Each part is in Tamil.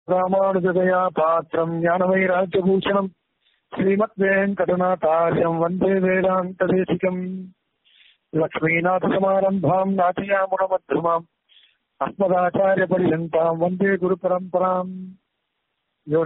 ராமானுஜதயா பாத்திரம் ஞானவைராஜ்யபூஷணம் ஸ்ரீமத் வெங்கடநாதாரியம் வந்தே வேதாந்ததேசிகம் லக்ஷ்மீநாதசமாரம்பாம் நாட்டியாமுனமத்ருமாம் அஸ்மதாச்சாரியபரியந்தாம் வந்தே குருபரம்பராம் யோ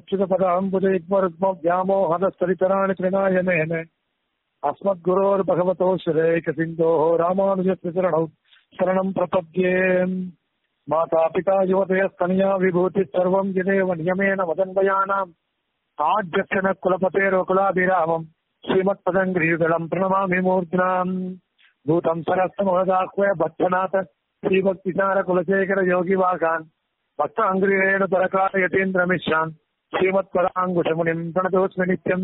நித்யமच्युतपदाम्बुजैत्मरुग्मव्यामोहदस्तरितराणि त्रिनायमेन अस्मद्गुरोर्भगवतो श्रेकसिन्धोः रामानुजस्य चरणौ शरणम् प्रपद्ये मातापिता युवतयस्तनया विभूतिः सर्वम् यदेव नियमेन वदन्वयानाम् आद्यस्य न कुलपतेर्वकुलाभिरामम् श्रीमत्पदङ्ग्रीयुगलम् प्रणमामि मूर्ध्नाम् भूतम् सरस्तमहदाह्वय भक्तनाथ श्रीभक्तिसारकुलशेखर योगिवागान् भक्ताङ्ग्रियेण परकार यतीन्द्रमिश्रान् श्रीमत्पराङ्कुशमुनिम् प्रणतोऽस्मि नित्यम्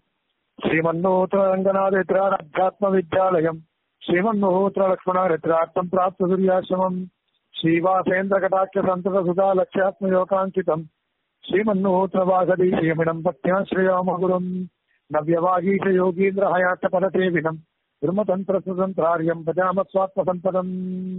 श्रीमन्नूतरङ्गनाथेत्राध्यात्मविद्यालयम् श्रीमन्नूतरलक्ष्मणारित्रार्थम् प्राप्त दुर्याश्रमम् श्रीवासेन्द्रकटाक्षसन्ततसुधा लक्ष्यात्मयोगाङ्कितम् श्रीमन्नूतरवागदीशयमिनम् भक्त्याश्रयाम गुरुम् नव्यवागीश योगीन्द्र हयातपदसेविनम् ब्रह्मतन्त्रस्वतन्त्रार्यम् भजाम स्वात्मसम्पदम्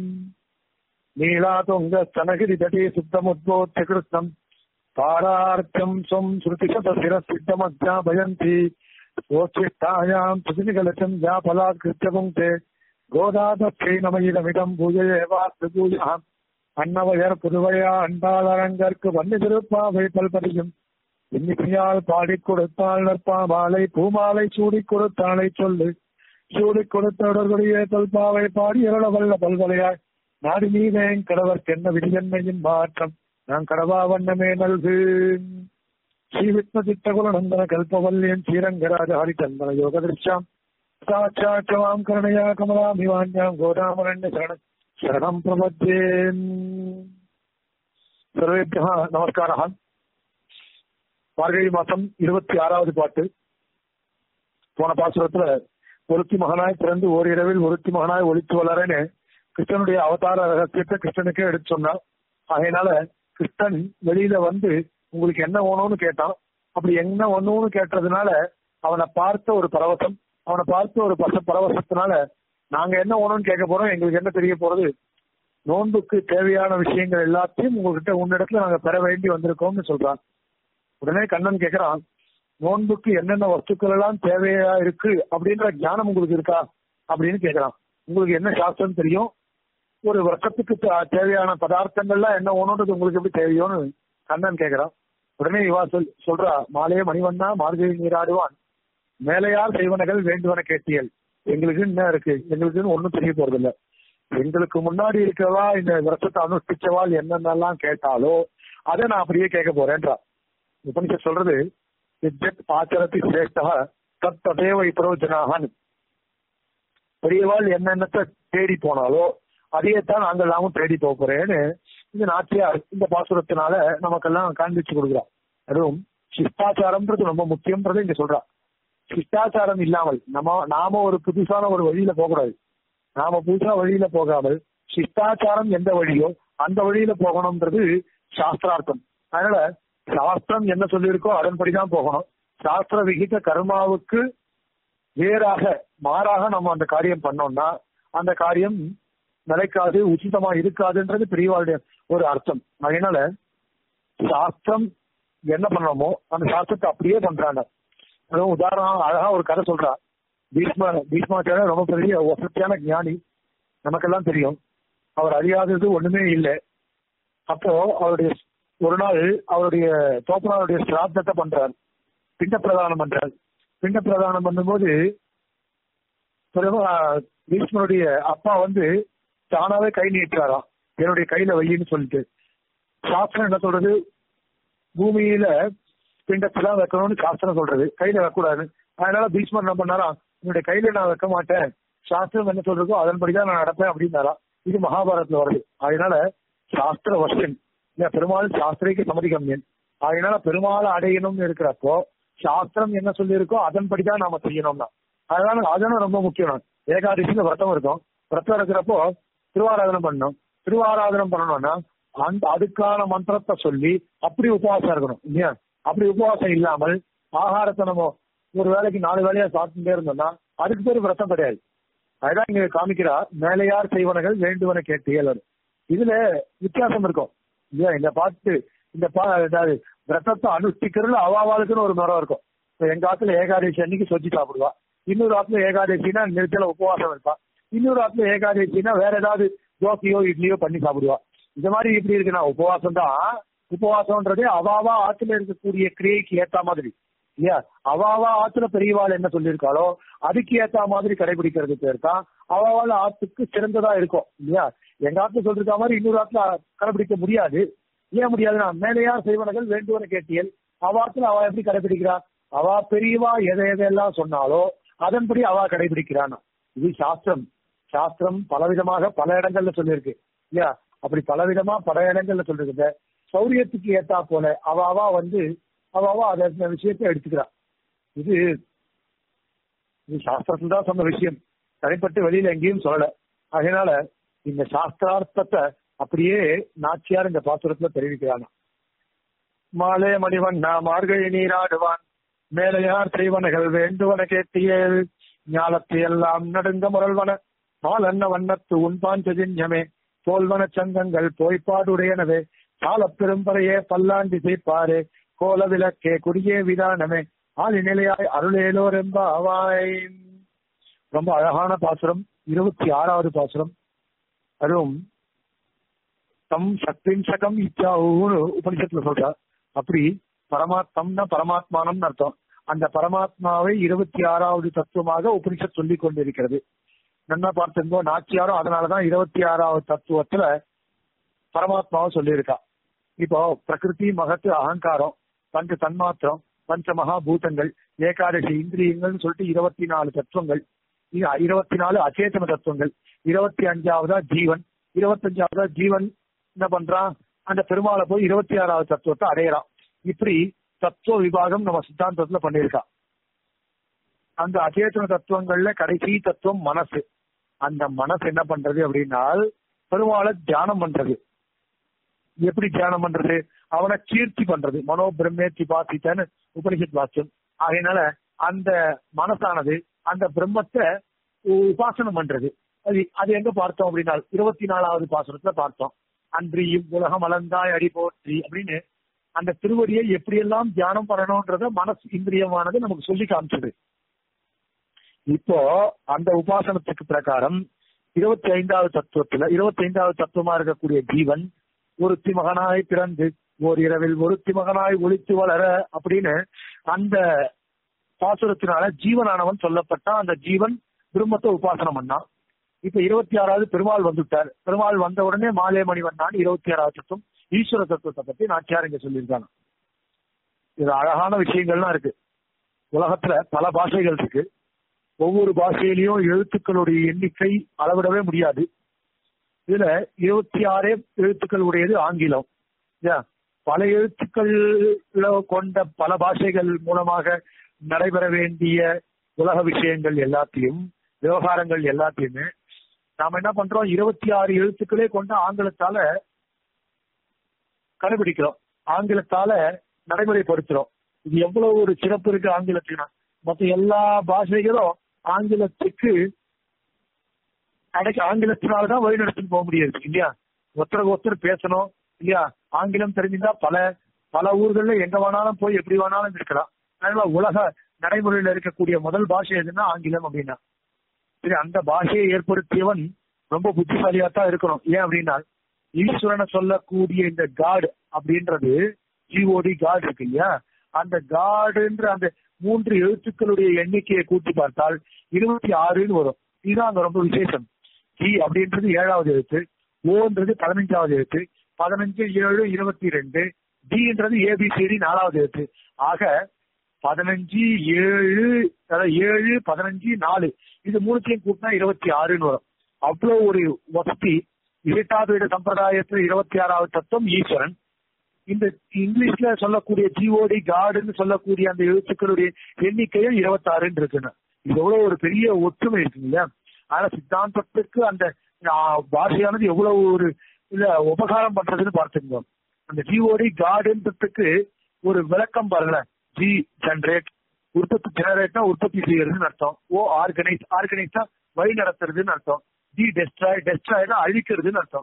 नीलातुङ्गस्तनगिरितटे सुप्तमुद्बोध्य कृत्स्नम् पारार्थ्यम् स्वम् श्रुतिशतशिरसिद्धमध्याभयन्ति स्वोच्छिष्टायाम् सुतिनिकलशम् व्याफलात्कृत्य पुङ्क्ते கோதாதத்தை நமையிடமிடம் பூஜையே வாஸ்து பூஜா அன்னவையர் புதுவையா அன்பாளரங்கற்கு வன்னி திருப்பாவை பல்பதியும் இன்னிசையால் பாடிக் கொடுத்தாள் நற்பாமாலை பூமாலை சூடிக் கொடுத்தாளை சொல்லு சூடிக் கொடுத்தவர்களுடைய தொல்பாவை பாடி எழ வல்ல பல்வலையாய் நாடி நீவேன் கடவர்க்கென்ன விதியன்மையின் மாற்றம் நான் கடவா வண்ணமே நல்கு ஸ்ரீ வித்ம சித்தகுலநந்தன கல்பவல்லியன் ஸ்ரீரங்கராஜ ஹரிச்சந்தன யோக திருஷ்யாம் சாட்சாட்சமாம் கருணையா கமலாமிவான்யாம் கோதாமரண்ய சரண சரணம் பிரபத்தே சர்வேபியா நமஸ்காரா மார்கழி மாசம் இருபத்தி ஆறாவது பாட்டு போன பாசுரத்துல ஒருத்தி மகனாய் பிறந்து ஓரிரவில் ஒருத்தி மகனாய் ஒழித்து வளரன்னு கிருஷ்ணனுடைய அவதார ரகசியத்தை கிருஷ்ணனுக்கே எடுத்து சொன்னான் அதனால கிருஷ்ணன் வெளியில வந்து உங்களுக்கு என்ன வேணும்னு கேட்டான் அப்படி என்ன ஒண்ணுன்னு கேட்டதுனால அவனை பார்த்த ஒரு பரவசம் அவனை பார்த்து ஒரு பச பரவசத்தினால நாங்க என்ன வேணும்னு கேட்க போறோம் எங்களுக்கு என்ன தெரிய போறது நோன்புக்கு தேவையான விஷயங்கள் எல்லாத்தையும் உங்ககிட்ட உன்னிடத்துல நாங்க பெற வேண்டி வந்திருக்கோம்னு சொல்றான் உடனே கண்ணன் கேக்குறான் நோன்புக்கு என்னென்ன வஸ்துக்கள் எல்லாம் தேவையா இருக்கு அப்படின்ற ஞானம் உங்களுக்கு இருக்கா அப்படின்னு கேக்குறான் உங்களுக்கு என்ன சாஸ்திரம் தெரியும் ஒரு வருஷத்துக்கு தேவையான பதார்த்தங்கள்லாம் என்ன வேணும்ன்றது உங்களுக்கு எப்படி தெரியும்னு கண்ணன் கேக்குறான் உடனே இவா சொல் சொல்றா மாலையே மணிவண்ணா மார்கழி நீராடுவான் மேலையார் செய்வனகள் வேண்டுவன கேட்டியல் எங்களுக்கு என்ன இருக்கு எங்களுக்குன்னு ஒன்னும் தெரிய போறது இல்ல எங்களுக்கு முன்னாடி இருக்கவா இந்த வருஷத்தை அனுஷ்டிச்சவாள் என்னென்னலாம் கேட்டாலோ அதை நான் அப்படியே கேட்க போறேன்றா உபனிஷத் சொல்றது வித்யத் ஆச்சரத்தி சிரேஷ்டா தத் ததேவ பிரயோஜனாகன் பெரியவாள் என்னென்னத்தை தேடி போனாலோ அதையே தான் நாங்கள் எல்லாமும் தேடி போக போறேன்னு இந்த நாச்சியார் இந்த பாசுரத்தினால நமக்கெல்லாம் காண்பிச்சு கொடுக்குறா அதுவும் சிஷ்டாச்சாரம்ன்றது ரொம்ப முக்கியம்ன்றது இங்க சொல்றா சிஷ்டாச்சாரம் இல்லாமல் நம்ம நாம ஒரு புதுசான ஒரு வழியில போகக்கூடாது நாம புதுசா வழியில போகாமல் சிஷ்டாச்சாரம் எந்த வழியோ அந்த வழியில போகணும்ன்றது சாஸ்திரார்த்தம் அதனால சாஸ்திரம் என்ன சொல்லியிருக்கோ அதன்படிதான் போகணும் சாஸ்திர விகித கர்மாவுக்கு வேறாக மாறாக நம்ம அந்த காரியம் பண்ணோம்னா அந்த காரியம் நிலைக்காது உச்சிதமா இருக்காதுன்றது பெரியவாளுடைய ஒரு அர்த்தம் அதனால சாஸ்திரம் என்ன பண்ணணுமோ அந்த சாஸ்திரத்தை அப்படியே பண்றாங்க அதுவும் உதாரணம் அழகா ஒரு கதை சொல்றா பீஷ்ம பீஷ்மாச்சாரிய ரொம்ப பெரிய வசதியான ஞானி நமக்கெல்லாம் தெரியும் அவர் அறியாதது ஒண்ணுமே இல்லை அப்போ அவருடைய ஒரு நாள் அவருடைய தோப்பனாருடைய சிராத்தத்தை பண்றார் பிண்ட பிரதானம் பண்றார் பிண்ட பிரதானம் பண்ணும்போது பீஷ்மனுடைய அப்பா வந்து தானாவே கை நீட்டுறாராம் என்னுடைய கையில வையின்னு சொல்லிட்டு சாஸ்திரம் என்ன சொல்றது பூமியில பிண்டத்தான் வைக்கணும்னு சாஸ்திரம் சொல்றது கையில வைக்கக்கூடாது அதனால பீஷ்மர் என்ன பண்ணாரா என்னுடைய கையில நான் வைக்க மாட்டேன் சாஸ்திரம் என்ன சொல்றதோ அதன்படிதான் நான் நடப்பேன் அப்படின்னாரா இது மகாபாரத்ல வருது அதனால சாஸ்திர வசன் இல்ல பெருமாள் சாஸ்திரிக்கு சம்மதிக்கம்யன் அதனால பெருமாள் அடையணும்னு இருக்கிறப்போ சாஸ்திரம் என்ன சொல்லி இருக்கோ அதன்படிதான் நாம செய்யணும்னா அதனால அதனும் ரொம்ப முக்கியம் ஏகாதசியில விரதம் இருக்கும் விரதம் இருக்கிறப்போ திருவாராதனம் பண்ணணும் திருவாராதனம் பண்ணணும்னா அந்த அதுக்கான மந்திரத்தை சொல்லி அப்படி உபவாசம் இருக்கணும் இல்லையா அப்படி உபவாசம் இல்லாமல் ஆகாரத்தை நம்ம ஒரு வேலைக்கு நாலு வேலையா சாப்பிட்டுட்டே இருந்தோம்னா அதுக்கு பேர் விரதம் கிடையாது அதுதான் இங்க காமிக்கிறா மேலையார் செய்வனகள் வேண்டுவன கேட்டியல் இதுல வித்தியாசம் இருக்கும் இல்லையா இந்த பாட்டு இந்த பா- அதாவது விரதத்தை அனுஷ்டிக்கிறதுல அவாவாளுக்குன்னு ஒரு முறை இருக்கும் இப்ப எங்க ஆத்துல ஏகாதசி அன்னைக்கு சொச்சி சாப்பிடுவா இன்னொரு ஆத்துல ஏகாதசினா நிறுத்தல உபவாசம் இருப்பா இன்னொரு ஆத்துல ஏகாதசினா வேற ஏதாவது தோசையோ இட்லியோ பண்ணி சாப்பிடுவா இந்த மாதிரி இப்படி இருக்குன்னா உபவாசம் தான் உபவாசம்ன்றதே அவாவா ஆத்துல இருக்கக்கூடிய கிரியைக்கு ஏத்த மாதிரி இல்லையா அவாவா ஆத்துல பெரியவாள் என்ன சொல்லியிருக்காளோ அதுக்கு ஏத்த மாதிரி கடைபிடிக்கிறது பேர் தான் அவாவால ஆத்துக்கு சிறந்ததா இருக்கும் இல்லையா எங்க ஆத்துல சொல்லிருக்க மாதிரி இன்னொரு ஆத்துல கடைபிடிக்க முடியாது ஏன் முடியாதுன்னா மேலையார் செய்வனர்கள் வேண்டுவன கேட்டியல் அவாத்துல அவ எப்படி கடைபிடிக்கிறா அவ பெரியவா எதை எதையெல்லாம் சொன்னாலோ அதன்படி அவ கடைபிடிக்கிறான்னா இது சாஸ்திரம் சாஸ்திரம் பலவிதமாக பல இடங்கள்ல சொல்லியிருக்கு இல்லையா அப்படி பலவிதமா பல இடங்கள்ல சொல்லிருக்கு சௌரியத்துக்கு ஏத்தா போல அவ அவ வந்து அவ அவ அந்த விஷயத்தை எடுத்துக்கிறா இது இது சாஸ்திரத்துல தான் சொன்ன விஷயம் தனிப்பட்டு வெளியில எங்கேயும் சொல்லல அதனால இந்த சாஸ்திரார்த்தத்தை அப்படியே நாச்சியார் இந்த பாசுரத்துல தெரிவிக்கிறாங்க மாலே மணிவண்ணா மார்கழி நீராடுவான் மேலையார் செய்வனகள் வேண்டுவன கேட்டியல் ஞாலத்தை எல்லாம் நடுங்க முரல்வன பால் அன்ன வண்ணத்து உண்பான் செதிஞ்சமே தோல்வன சங்கங்கள் போய்ப்பாடுடையனவே சால பெரும்பறையே பல்லாண்டி செய்ப்பாரே கோல விளக்கே குடியே விதானமே ஆதி நிலையாய் அருளேலோர் அவாய் ரொம்ப அழகான பாசுரம் இருபத்தி ஆறாவது பாசுரம் அதுவும் தம் சக்தின் சகம் இச்சாவுன்னு உபனிஷத்துல சொல்றா அப்படி பரமாத்மம்னா பரமாத்மானம்னு அர்த்தம் அந்த பரமாத்மாவை இருபத்தி ஆறாவது தத்துவமாக உபனிஷத் சொல்லிக் கொண்டிருக்கிறது நன்னா பார்த்திருந்தோம் நாச்சியாரும் அதனாலதான் இருபத்தி ஆறாவது தத்துவத்துல பரமாத்மாவை சொல்லியிருக்கா இப்போ பிரகிருதி மகத்து அகங்காரம் பஞ்ச தன்மாத்திரம் பஞ்ச மகாபூதங்கள் ஏகாதசி இந்திரியங்கள்னு சொல்லிட்டு இருபத்தி நாலு தத்துவங்கள் இ- இருபத்தி நாலு அச்சேதன தத்துவங்கள் இருபத்தி அஞ்சாவதா ஜீவன் இருபத்தஞ்சாவதா ஜீவன் என்ன பண்றான் அந்த பெருமாளை போய் இருபத்தி ஆறாவது தத்துவத்தை அடையறான் இப்படி தத்துவ விபாகம் நம்ம சித்தாந்தத்துல பண்ணியிருக்கா அந்த அச்சேதன தத்துவங்கள்ல கடைசி தத்துவம் மனசு அந்த மனசு என்ன பண்றது அப்படின்னா பெருமாளை தியானம் பண்றது எப்படி தியானம் பண்றது அவனை கீர்த்தி பண்றது மனோ பிரம்மேத்தி பாசித்தன்னு உபனிஷத் வாக்கியம் அதனால அந்த மனசானது அந்த பிரம்மத்தை உபாசனம் பண்றது அது அது எங்க பார்த்தோம் அப்படின்னா இருபத்தி நாலாவது பாசனத்துல பார்த்தோம் அன்றியும் உலகம் அலந்தாய் அடி போற்றி அப்படின்னு அந்த திருவடியை எப்படியெல்லாம் தியானம் பண்ணணும்ன்றத மனசு இந்திரியமானது நமக்கு சொல்லி காமிச்சது இப்போ அந்த உபாசனத்துக்கு பிரகாரம் இருபத்தி ஐந்தாவது தத்துவத்துல இருபத்தி ஐந்தாவது தத்துவமா இருக்கக்கூடிய ஜீவன் ஒருத்தி மகனாய் பிறந்து ஓர் இரவில் ஒருத்தி மகனாய் ஒளித்து வளர அப்படின்னு அந்த பாசுரத்தினால ஜீவனானவன் சொல்லப்பட்டான் அந்த ஜீவன் பிரம்மத்தை உபாசனம் பண்ணான் இப்ப இருபத்தி ஆறாவது பெருமாள் வந்துட்டார் பெருமாள் வந்த உடனே மாலே மணிவண்ணான் இருபத்தி ஆறாவது தத்துவம் ஈஸ்வர தத்துவத்தை பத்தி நாச்சியார் இங்க சொல்லியிருக்காங்க இது அழகான விஷயங்கள்லாம் இருக்கு உலகத்துல பல பாஷைகள் இருக்கு ஒவ்வொரு பாஷையிலையும் எழுத்துக்களுடைய எண்ணிக்கை அளவிடவே முடியாது இதுல இருபத்தி ஆறே எழுத்துக்கள் உடையது ஆங்கிலம் இல்லையா? பல எழுத்துக்கள் கொண்ட பல பாஷைகள் மூலமாக நடைபெற வேண்டிய உலக விஷயங்கள் எல்லாத்தையும் விவகாரங்கள் எல்லாத்தையுமே நாம என்ன பண்றோம் இருபத்தி ஆறு எழுத்துக்களே கொண்ட ஆங்கிலத்தால கடைபிடிக்கிறோம் ஆங்கிலத்தால நடைமுறைப்படுத்துறோம் இது எவ்வளவு ஒரு சிறப்பு இருக்கு ஆங்கிலத்துக்குன்னா மற்ற எல்லா பாஷைகளும் ஆங்கிலத்துக்கு அடைக்க ஆங்கிலத்தினாலதான் வழிநடத்திட்டு போக முடியாது இல்லையா ஒருத்தருக்கு ஒருத்தர் பேசணும் இல்லையா ஆங்கிலம் தெரிஞ்சிருந்தா பல பல ஊர்கள்ல எங்க வேணாலும் போய் எப்படி வேணாலும் இருக்கலாம் அதனால உலக நடைமுறையில இருக்கக்கூடிய முதல் பாஷை எதுன்னா ஆங்கிலம் அப்படின்னா சரி அந்த பாஷையை ஏற்படுத்தியவன் ரொம்ப புத்திசாலியா தான் இருக்கணும் ஏன் அப்படின்னா ஈஸ்வரனை சொல்லக்கூடிய இந்த காட் அப்படின்றது ஜிஓடி காட் இருக்கு இல்லையா அந்த காடுன்ற அந்த மூன்று எழுத்துக்களுடைய எண்ணிக்கையை கூட்டி பார்த்தால் இருபத்தி ஆறுன்னு வரும் இதுதான் அங்க ரொம்ப விசேஷம் ஜி அப்படின்றது ஏழாவது எழுத்து ஓன்றது பதினஞ்சாவது எழுத்து பதினஞ்சு ஏழு இருபத்தி ரெண்டு டின்றது ஏபிசிடி நாலாவது எழுத்து ஆக பதினஞ்சு ஏழு அதாவது ஏழு பதினஞ்சு நாலு இது மூணுத்தையும் கூட்டினா இருபத்தி ஆறுன்னு வரும் அவ்வளவு ஒரு வசதி இரட்டாவது சம்பிரதாயத்துல இருபத்தி ஆறாவது தத்துவம் ஈஸ்வரன் இந்த இங்கிலீஷ்ல சொல்லக்கூடிய ஜிஓடி காடுன்னு சொல்லக்கூடிய அந்த எழுத்துக்களுடைய எண்ணிக்கையும் இருபத்தாறுன்னு இருக்குன்னு இது எவ்வளவு ஒரு பெரிய ஒற்றுமை இருக்குங்க இல்லையா ஆனா சித்தாந்தத்துக்கு அந்த ஆஹ், பாஷையானது எவ்வளவு ஒரு இல்ல உபகாரம் பண்றதுன்னு பார்த்துக்கோங்க அந்த ஜிஓடி காடுன்றதுக்கு ஒரு விளக்கம் பாருங்களேன் ஜி ஜெனரேட் உற்பத்தி ஜெனரேட்னா உற்பத்தி செய்யறதுன்னு அர்த்தம் ஓ ஆர்கனைஸ் ஆர்கனைஸ்னா வழி நடத்துறதுன்னு அர்த்தம் டி டெஸ்ட்ராய் டெஸ்ட்ராய்னா அழிக்கிறதுன்னு அர்த்தம்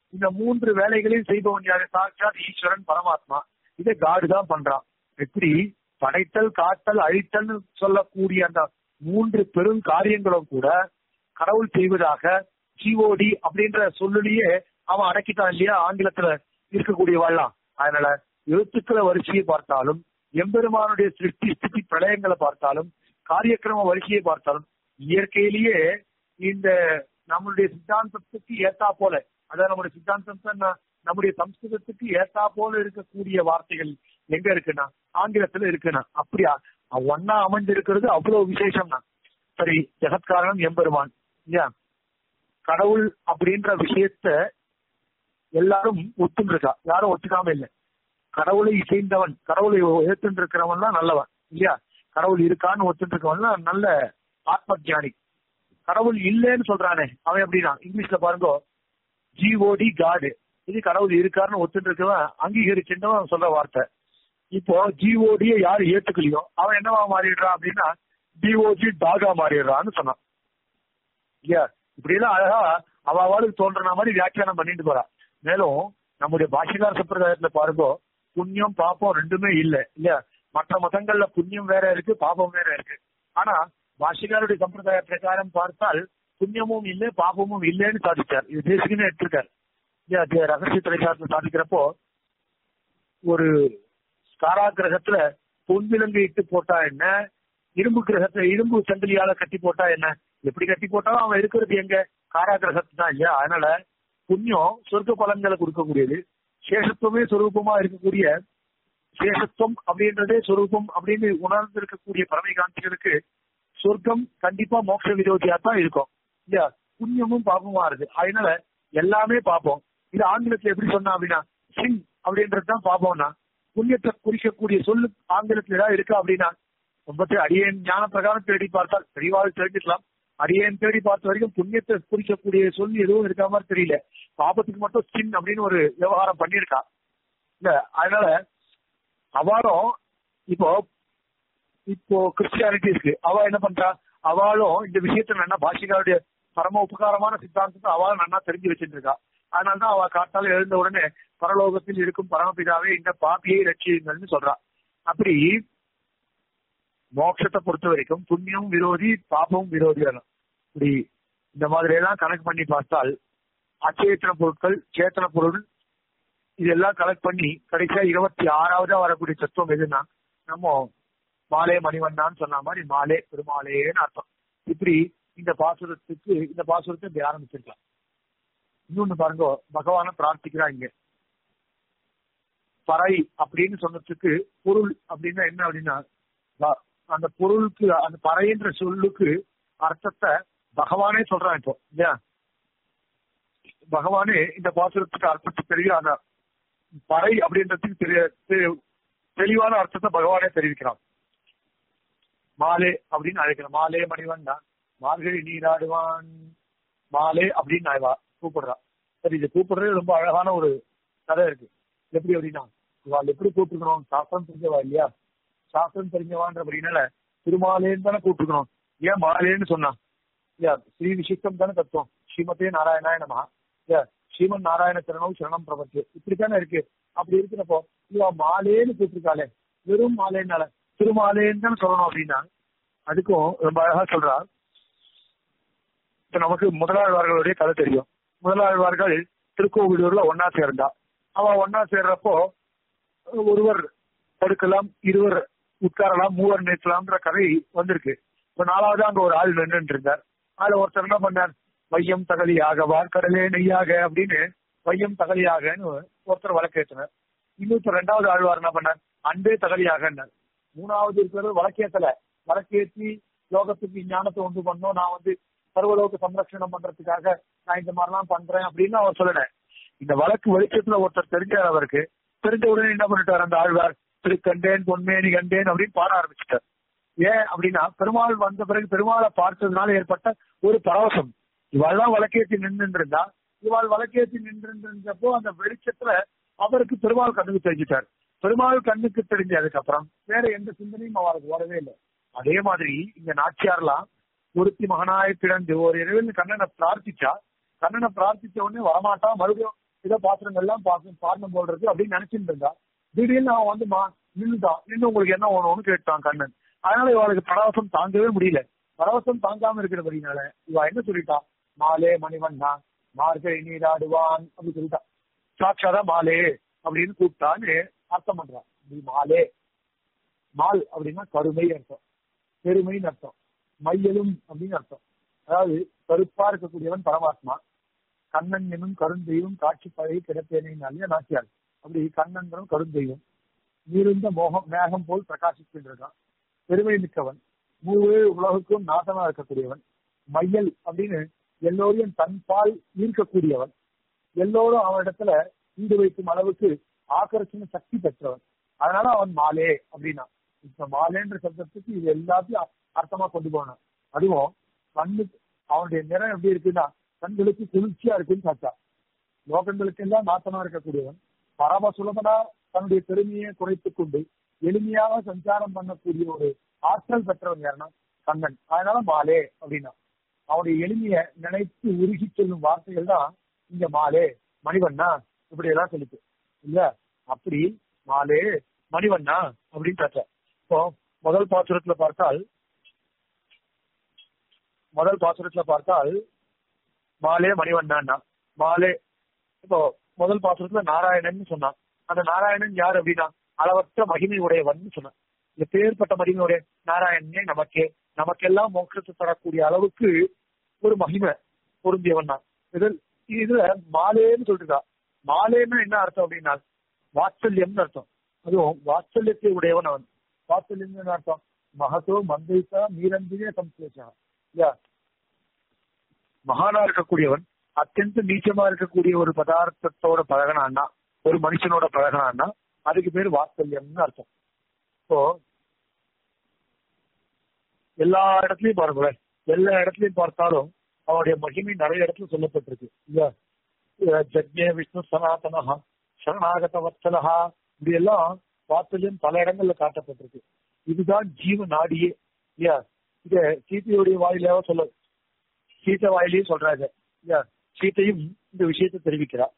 இந்த மூன்று வேலைகளையும் செய்பவன் யாரு சாட்சாத் ஈஸ்வரன் பரமாத்மா இதை காடு தான் பண்றான் எப்படி படைத்தல் காத்தல் அழித்தல் சொல்லக்கூடிய அந்த மூன்று பெரும் காரியங்களும் கூட கடவுள் செய்வதாக ஜிஓடி அப்படின்ற சொல்லுலயே அவன் அடக்கிட்டான் இல்லையா ஆங்கிலத்துல இருக்கக்கூடியவாள்லாம் அதனால எழுத்துக்களை வரிசையை பார்த்தாலும் எம்பெருமானுடைய சிருஷ்டி ஸ்திதி பிரளயங்களை பார்த்தாலும் காரியக்கிரம வரிசையை பார்த்தாலும் இயற்கையிலேயே இந்த நம்மளுடைய சித்தாந்தத்துக்கு ஏத்தா போல அதாவது நம்முடைய சித்தாந்தம் நம்முடைய சம்ஸ்கிருதத்துக்கு ஏத்தா போல இருக்கக்கூடிய வார்த்தைகள் எங்க இருக்குன்னா ஆங்கிலத்துல இருக்குன்னா அப்படியா ஒன்னா அமைஞ்சிருக்கிறது அவ்வளவு விசேஷம்னா சரி ஜெகத்காரணம் எம்பெருமான் இல்லையா கடவுள் அப்படின்ற விஷயத்த எல்லாரும் ஒத்துன்னு இருக்கா யாரும் ஒத்துக்காம இல்லை கடவுளை இசைந்தவன் கடவுளை ஏத்துட்டு இருக்கிறவன் தான் நல்லவன் இல்லையா கடவுள் இருக்கான்னு ஒத்துட்டு இருக்கவன் தான் நல்ல ஆத்ம ஜானி கடவுள் இல்லைன்னு சொல்றானே அவன் எப்படின்னா இங்கிலீஷ்ல பாருங்க ஜிஓடி காடு இது கடவுள் இருக்காருன்னு ஒத்துட்டு இருக்கவன் அங்கீகரிச்சுட்டவன் சொல்ற வார்த்தை இப்போ ஜிஓடிய யாரு ஏத்துக்கலையோ அவன் என்னவா மாறிடுறான் அப்படின்னா டிஓஜி டாகா மாறிடுறான்னு சொன்னான் இல்லையா இப்படி எல்லாம் அழகா அவளுக்கு தோன்ற மாதிரி வியாக்கியானம் பண்ணிட்டு போறா மேலும் நம்முடைய பாஷிகார சம்பிரதாயத்துல பாருங்க புண்ணியம் பாப்பம் ரெண்டுமே இல்ல இல்லையா மற்ற மதங்கள்ல புண்ணியம் வேற இருக்கு பாபம் வேற இருக்கு ஆனா பாஷிகாருடைய சம்பிரதாய பிரகாரம் பார்த்தால் புண்ணியமும் இல்ல பாபமும் இல்லைன்னு சாதிச்சார் இது தேசிகன்னு எடுத்திருக்காரு இல்லையா ரகசிய திரைசாரத்துல சாதிக்கிறப்போ ஒரு காரா கிரகத்துல பொன் விலங்கு இட்டு போட்டா என்ன இரும்பு கிரகத்துல இரும்பு சங்கிலியால கட்டி போட்டா என்ன எப்படி கட்டி போட்டாலும் அவன் இருக்கிறது எங்க காரா கிரகத்து தான் இல்லையா அதனால புண்ணியம் சொர்க்க பலன்களை கொடுக்கக்கூடியது சேஷத்துவமே சொரூபமா இருக்கக்கூடிய சேஷத்துவம் அப்படின்றதே சொரூபம் அப்படின்னு உணர்ந்து இருக்கக்கூடிய பறவை காந்திகளுக்கு சொர்க்கம் கண்டிப்பா மோட்ச விரோதியா தான் இருக்கும் இல்லையா புண்ணியமும் பாபமா இருக்கு அதனால எல்லாமே பார்ப்போம் இது ஆங்கிலத்துல எப்படி சொன்னா அப்படின்னா சிங் அப்படின்றது தான் பாப்போம்னா புண்ணியத்தை குறிக்கக்கூடிய சொல்லு ஆங்கிலத்துல ஏதாவது இருக்கா அப்படின்னா ரொம்ப அடியேன் ஞான பிரகாரம் தேடி பார்த்தால் தெளிவாக தெரிஞ்சுக்கலாம் அடியேன் தேடி பார்த்த வரைக்கும் புண்ணியத்தை குறிக்கக்கூடிய சொல் எதுவும் இருக்கா மாதிரி தெரியல பாபத்துக்கு மட்டும் சின் அப்படின்னு ஒரு விவகாரம் பண்ணியிருக்கா இல்ல அதனால அவளும் இப்போ இப்போ கிறிஸ்டியானிட்டி இருக்கு அவ என்ன பண்றா அவளும் இந்த விஷயத்த நல்லா பாஷிகாருடைய பரம உபகாரமான சித்தாந்தத்தை அவளும் நல்லா தெரிஞ்சு வச்சுட்டு இருக்கா அதனாலதான் அவ காட்டால எழுந்த உடனே பரலோகத்தில் இருக்கும் பரமபிதாவே இந்த பாப்பியை ரட்சியுங்கள்னு சொல்றா அப்படி மோட்சத்தை பொறுத்த வரைக்கும் புண்ணியம் விரோதி பாபமும் விரோதி இப்படி இந்த மாதிரி எல்லாம் கணக்கு பண்ணி பார்த்தால் அச்சேத்தன பொருட்கள் சேத்தன பொருள் இதெல்லாம் கலெக்ட் பண்ணி கடைசியா இருபத்தி ஆறாவதா வரக்கூடிய தத்துவம் எதுன்னா நம்ம மாலே மணிவண்ணான்னு சொன்ன மாதிரி மாலே பெருமாளேன்னு அர்த்தம் இப்படி இந்த பாசுரத்துக்கு இந்த பாசுரத்தை இப்படி ஆரம்பிச்சிருக்கலாம் இன்னொன்னு பாருங்க பகவான பிரார்த்திக்கிறா இங்க பறை அப்படின்னு சொன்னதுக்கு பொருள் அப்படின்னா என்ன அப்படின்னா அந்த பொருளுக்கு அந்த பறைன்ற சொல்லுக்கு அர்த்தத்தை பகவானே சொல்றான் இப்போ இல்லையா பகவானே இந்த பாசுரத்துக்கு அர்த்தத்தை தெரிய அந்த பறை அப்படின்றதுக்கு தெரிய தெளிவான அர்த்தத்தை பகவானே தெரிவிக்கிறான் மாலே அப்படின்னு அழைக்கிறான் மாலே மணிவன் தான் மார்கழி நீராடுவான் மாலே அப்படின்னு அழைவா கூப்பிடுறா சரி இது கூப்பிடுறது ரொம்ப அழகான ஒரு கதை இருக்கு எப்படி அப்படின்னா இவாள் எப்படி கூப்பிட்டுக்கணும் சாஸ்திரம் தெரிஞ்சவா இல்லையா சாஸ்திரம் தெரிஞ்சவான்றபடினால திருமாலேன்னு தானே கூப்பிட்டுக்கணும் ஏன் மாலேன்னு சொன்னான் இல்லையா ஸ்ரீ விசிஷ்டம் தானே தத்துவம் ஸ்ரீமதே நாராயணாய நமஹா இல்லையா ஸ்ரீமன் நாராயண சரணம் சரணம் பிரபத்து இப்படித்தானே இருக்கு அப்படி இருக்கிறப்போ இவா மாலேன்னு கூப்பிட்டுருக்காளே வெறும் மாலேன்னால திருமாலேன்னு தானே சொல்லணும் அப்படின்னா அதுக்கும் ரொம்ப அழகா சொல்றா இப்ப நமக்கு முதலாழ்வார்களுடைய கதை தெரியும் முதலாழ்வார்கள் திருக்கோவிலூர்ல ஒன்னா சேர்ந்தா அவ ஒன்னா சேர்றப்போ ஒருவர் படுக்கலாம் இருவர் உட்காரலாம் மூவர் நிற்கலாம்ன்ற கதை வந்திருக்கு இப்ப நாலாவது அங்க ஒரு ஆள் நின்று இருந்தார் அதுல ஒருத்தர் என்ன பண்ணார் வையம் தகலியாக வார்க்கடலே நெய்யாக அப்படின்னு வையம் தகலியாகன்னு ஒருத்தர் வழக்கேற்றினார் இன்னொருத்தர் ரெண்டாவது ஆழ்வார் என்ன பண்ணார் அன்பே தகலியாகன்னார் மூணாவது இருக்கிறது வழக்கேத்தல வழக்கேற்றி லோகத்துக்கு ஞானத்தை உண்டு பண்ணோம் நான் வந்து சர்வலோக சம்ரட்சணம் பண்றதுக்காக நான் இந்த மாதிரிலாம் பண்றேன் அப்படின்னு அவர் சொல்லல இந்த வழக்கு வெளிச்சத்துல ஒருத்தர் தெரிஞ்சார் அவருக்கு தெரிஞ்ச உடனே என்ன பண்ணிட்டார் அந்த ஆழ்வார் திரு கண்டேன் பொன்மேனி கண்டேன் அப்படின்னு பாட ஆரம்பிச்சிட்டார் ஏன் அப்படின்னா பெருமாள் வந்த பிறகு பெருமாளை பார்த்ததுனால ஏற்பட்ட ஒரு பரவசம் இவாள்தான் வழக்கேற்றி நின்று இருந்தா இவாள் வழக்கேற்றி நின்று இருந்தப்போ அந்த வெளிச்சத்துல அவருக்கு பெருமாள் கண்ணுக்கு தெரிஞ்சிட்டார் பெருமாள் கண்ணுக்கு தெரிஞ்சதுக்கு அப்புறம் வேற எந்த சிந்தனையும் அவருக்கு வரவே இல்லை அதே மாதிரி இங்க நாச்சியார்லாம் ஒருத்தி மகனாய் கிடந்து ஒரு இரவில் கண்ணனை பிரார்த்திச்சா கண்ணனை பிரார்த்திச்ச உடனே வரமாட்டான் மறுபடியும் ஏதோ பாத்திரங்கள்லாம் பார்க்கணும் பாடணும் போல் இருக்கு அப்படின்னு நினைச்சிட்டு இருந்தா திடீர்னு அவன் வந்து மா நின்றுட்டான் நின்று உங்களுக்கு என்ன வேணும்னு கேட்டான் கண்ணன் அதனால இவளுக்கு பரவசம் தாங்கவே முடியல பரவசம் தாங்காம இருக்கிறபடினால இவ என்ன சொல்லிட்டான் மாலே மணிவண்ணா மார்கழி நீராடுவான் அப்படின்னு சொல்லிட்டான் சாட்சாதா மாலே அப்படின்னு கூப்பிட்டான்னு அர்த்தம் பண்றான் நீ மாலே மால் அப்படின்னா கருமை அர்த்தம் பெருமைன்னு அர்த்தம் மையலும் அப்படின்னு அர்த்தம் அதாவது கருப்பா இருக்கக்கூடியவன் பரமாத்மா கண்ணன் எனும் கருந்தெய்வம் காட்சி பழகி கிடப்பேனாலே நாச்சியார் அப்படி கண்ணன்களும் கருந்தெய்வம் நீருந்த மோகம் மேகம் போல் பிரகாசிக்கின்றான் பெருமை மிக்கவன் மூவே உலகுக்கும் நாசமா இருக்கக்கூடியவன் மையல் அப்படின்னு எல்லோரையும் தன்பால் ஈர்க்கக்கூடியவன் எல்லோரும் அவனிடத்துல ஈடு வைக்கும் அளவுக்கு ஆக்கர்ஷண சக்தி பெற்றவன் அதனால அவன் மாலே அப்படின்னா இப்ப மாலேன்ற சப்தத்துக்கு இது எல்லாத்தையும் அர்த்தமா கொண்டு போனான் அதுவும் கண்ணு அவனுடைய நிறம் எப்படி இருக்குன்னா கண்களுக்கு குளிர்ச்சியா இருக்குன்னு பார்த்தா லோகங்களுக்கு எல்லாம் நாட்டமா இருக்கக்கூடியவன் பரம சுலபனா தன்னுடைய பெருமையை குறைத்துக் கொண்டு எளிமையாக சஞ்சாரம் பண்ணக்கூடிய ஒரு ஆற்றல் பெற்றவன் யாருன்னா கண்ணன் அதனால மாலே அப்படின்னா அவனுடைய எளிமையை நினைத்து உருகி சொல்லும் வார்த்தைகள் தான் இங்க மாலே மணிவண்ணா இப்படி எல்லாம் சொல்லிட்டு இல்ல அப்படி மாலே மணிவண்ணா அப்படின்னு பேச இப்போ முதல் பாசுரத்துல பார்த்தால் முதல் பாசுரத்துல பார்த்தால் மாலே மணிவண்ணா மாலே இப்போ முதல் பாசுரத்துல நாராயணன் சொன்னான் அந்த நாராயணன் யார் அப்படின்னா அளவற்ற மகிமை உடையவன் சொன்னான் இந்த பேர்பட்ட மகிமை உடைய நாராயணனே நமக்கே நமக்கெல்லாம் மோட்சத்தை தரக்கூடிய அளவுக்கு ஒரு மகிமை பொருந்தியவன் தான் இதில் இதுல மாலேன்னு சொல்லிருக்கா மாலேன்னா என்ன அர்த்தம் அப்படின்னா வாத்சல்யம்னு அர்த்தம் அதுவும் வாத்சல்யத்தை உடையவன் அவன் வாத்சல்யம் என்ன அர்த்தம் மகத்தோ மந்தைத்தா மீரந்தினே சம்சேஷா இல்லையா மகானா இருக்கக்கூடியவன் அத்தியந்த நீச்சமா இருக்கக்கூடிய ஒரு பதார்த்தத்தோட பழகனான்னா ஒரு மனுஷனோட பழகனான்னா அதுக்கு பேர் வாத்சல்யம்னு அர்த்தம் இப்போ எல்லா இடத்துலயும் பாருங்களேன் எல்லா இடத்துலயும் பார்த்தாலும் அவனுடைய மகிமை நிறைய இடத்துல சொல்லப்பட்டிருக்கு இல்லையா ஜக்ஞே விஷ்ணு சனாதனஹா சரணாகத வத்சலஹா இப்படி எல்லாம் வாத்சல்யம் பல இடங்கள்ல காட்டப்பட்டிருக்கு இதுதான் ஜீவ நாடியே இல்லையா இத சீத்தையுடைய வாயிலாக சொல்ல சீத்தை வாயிலையும் சொல்றாங்க இல்லையா சீத்தையும் இந்த விஷயத்தை தெரிவிக்கிறா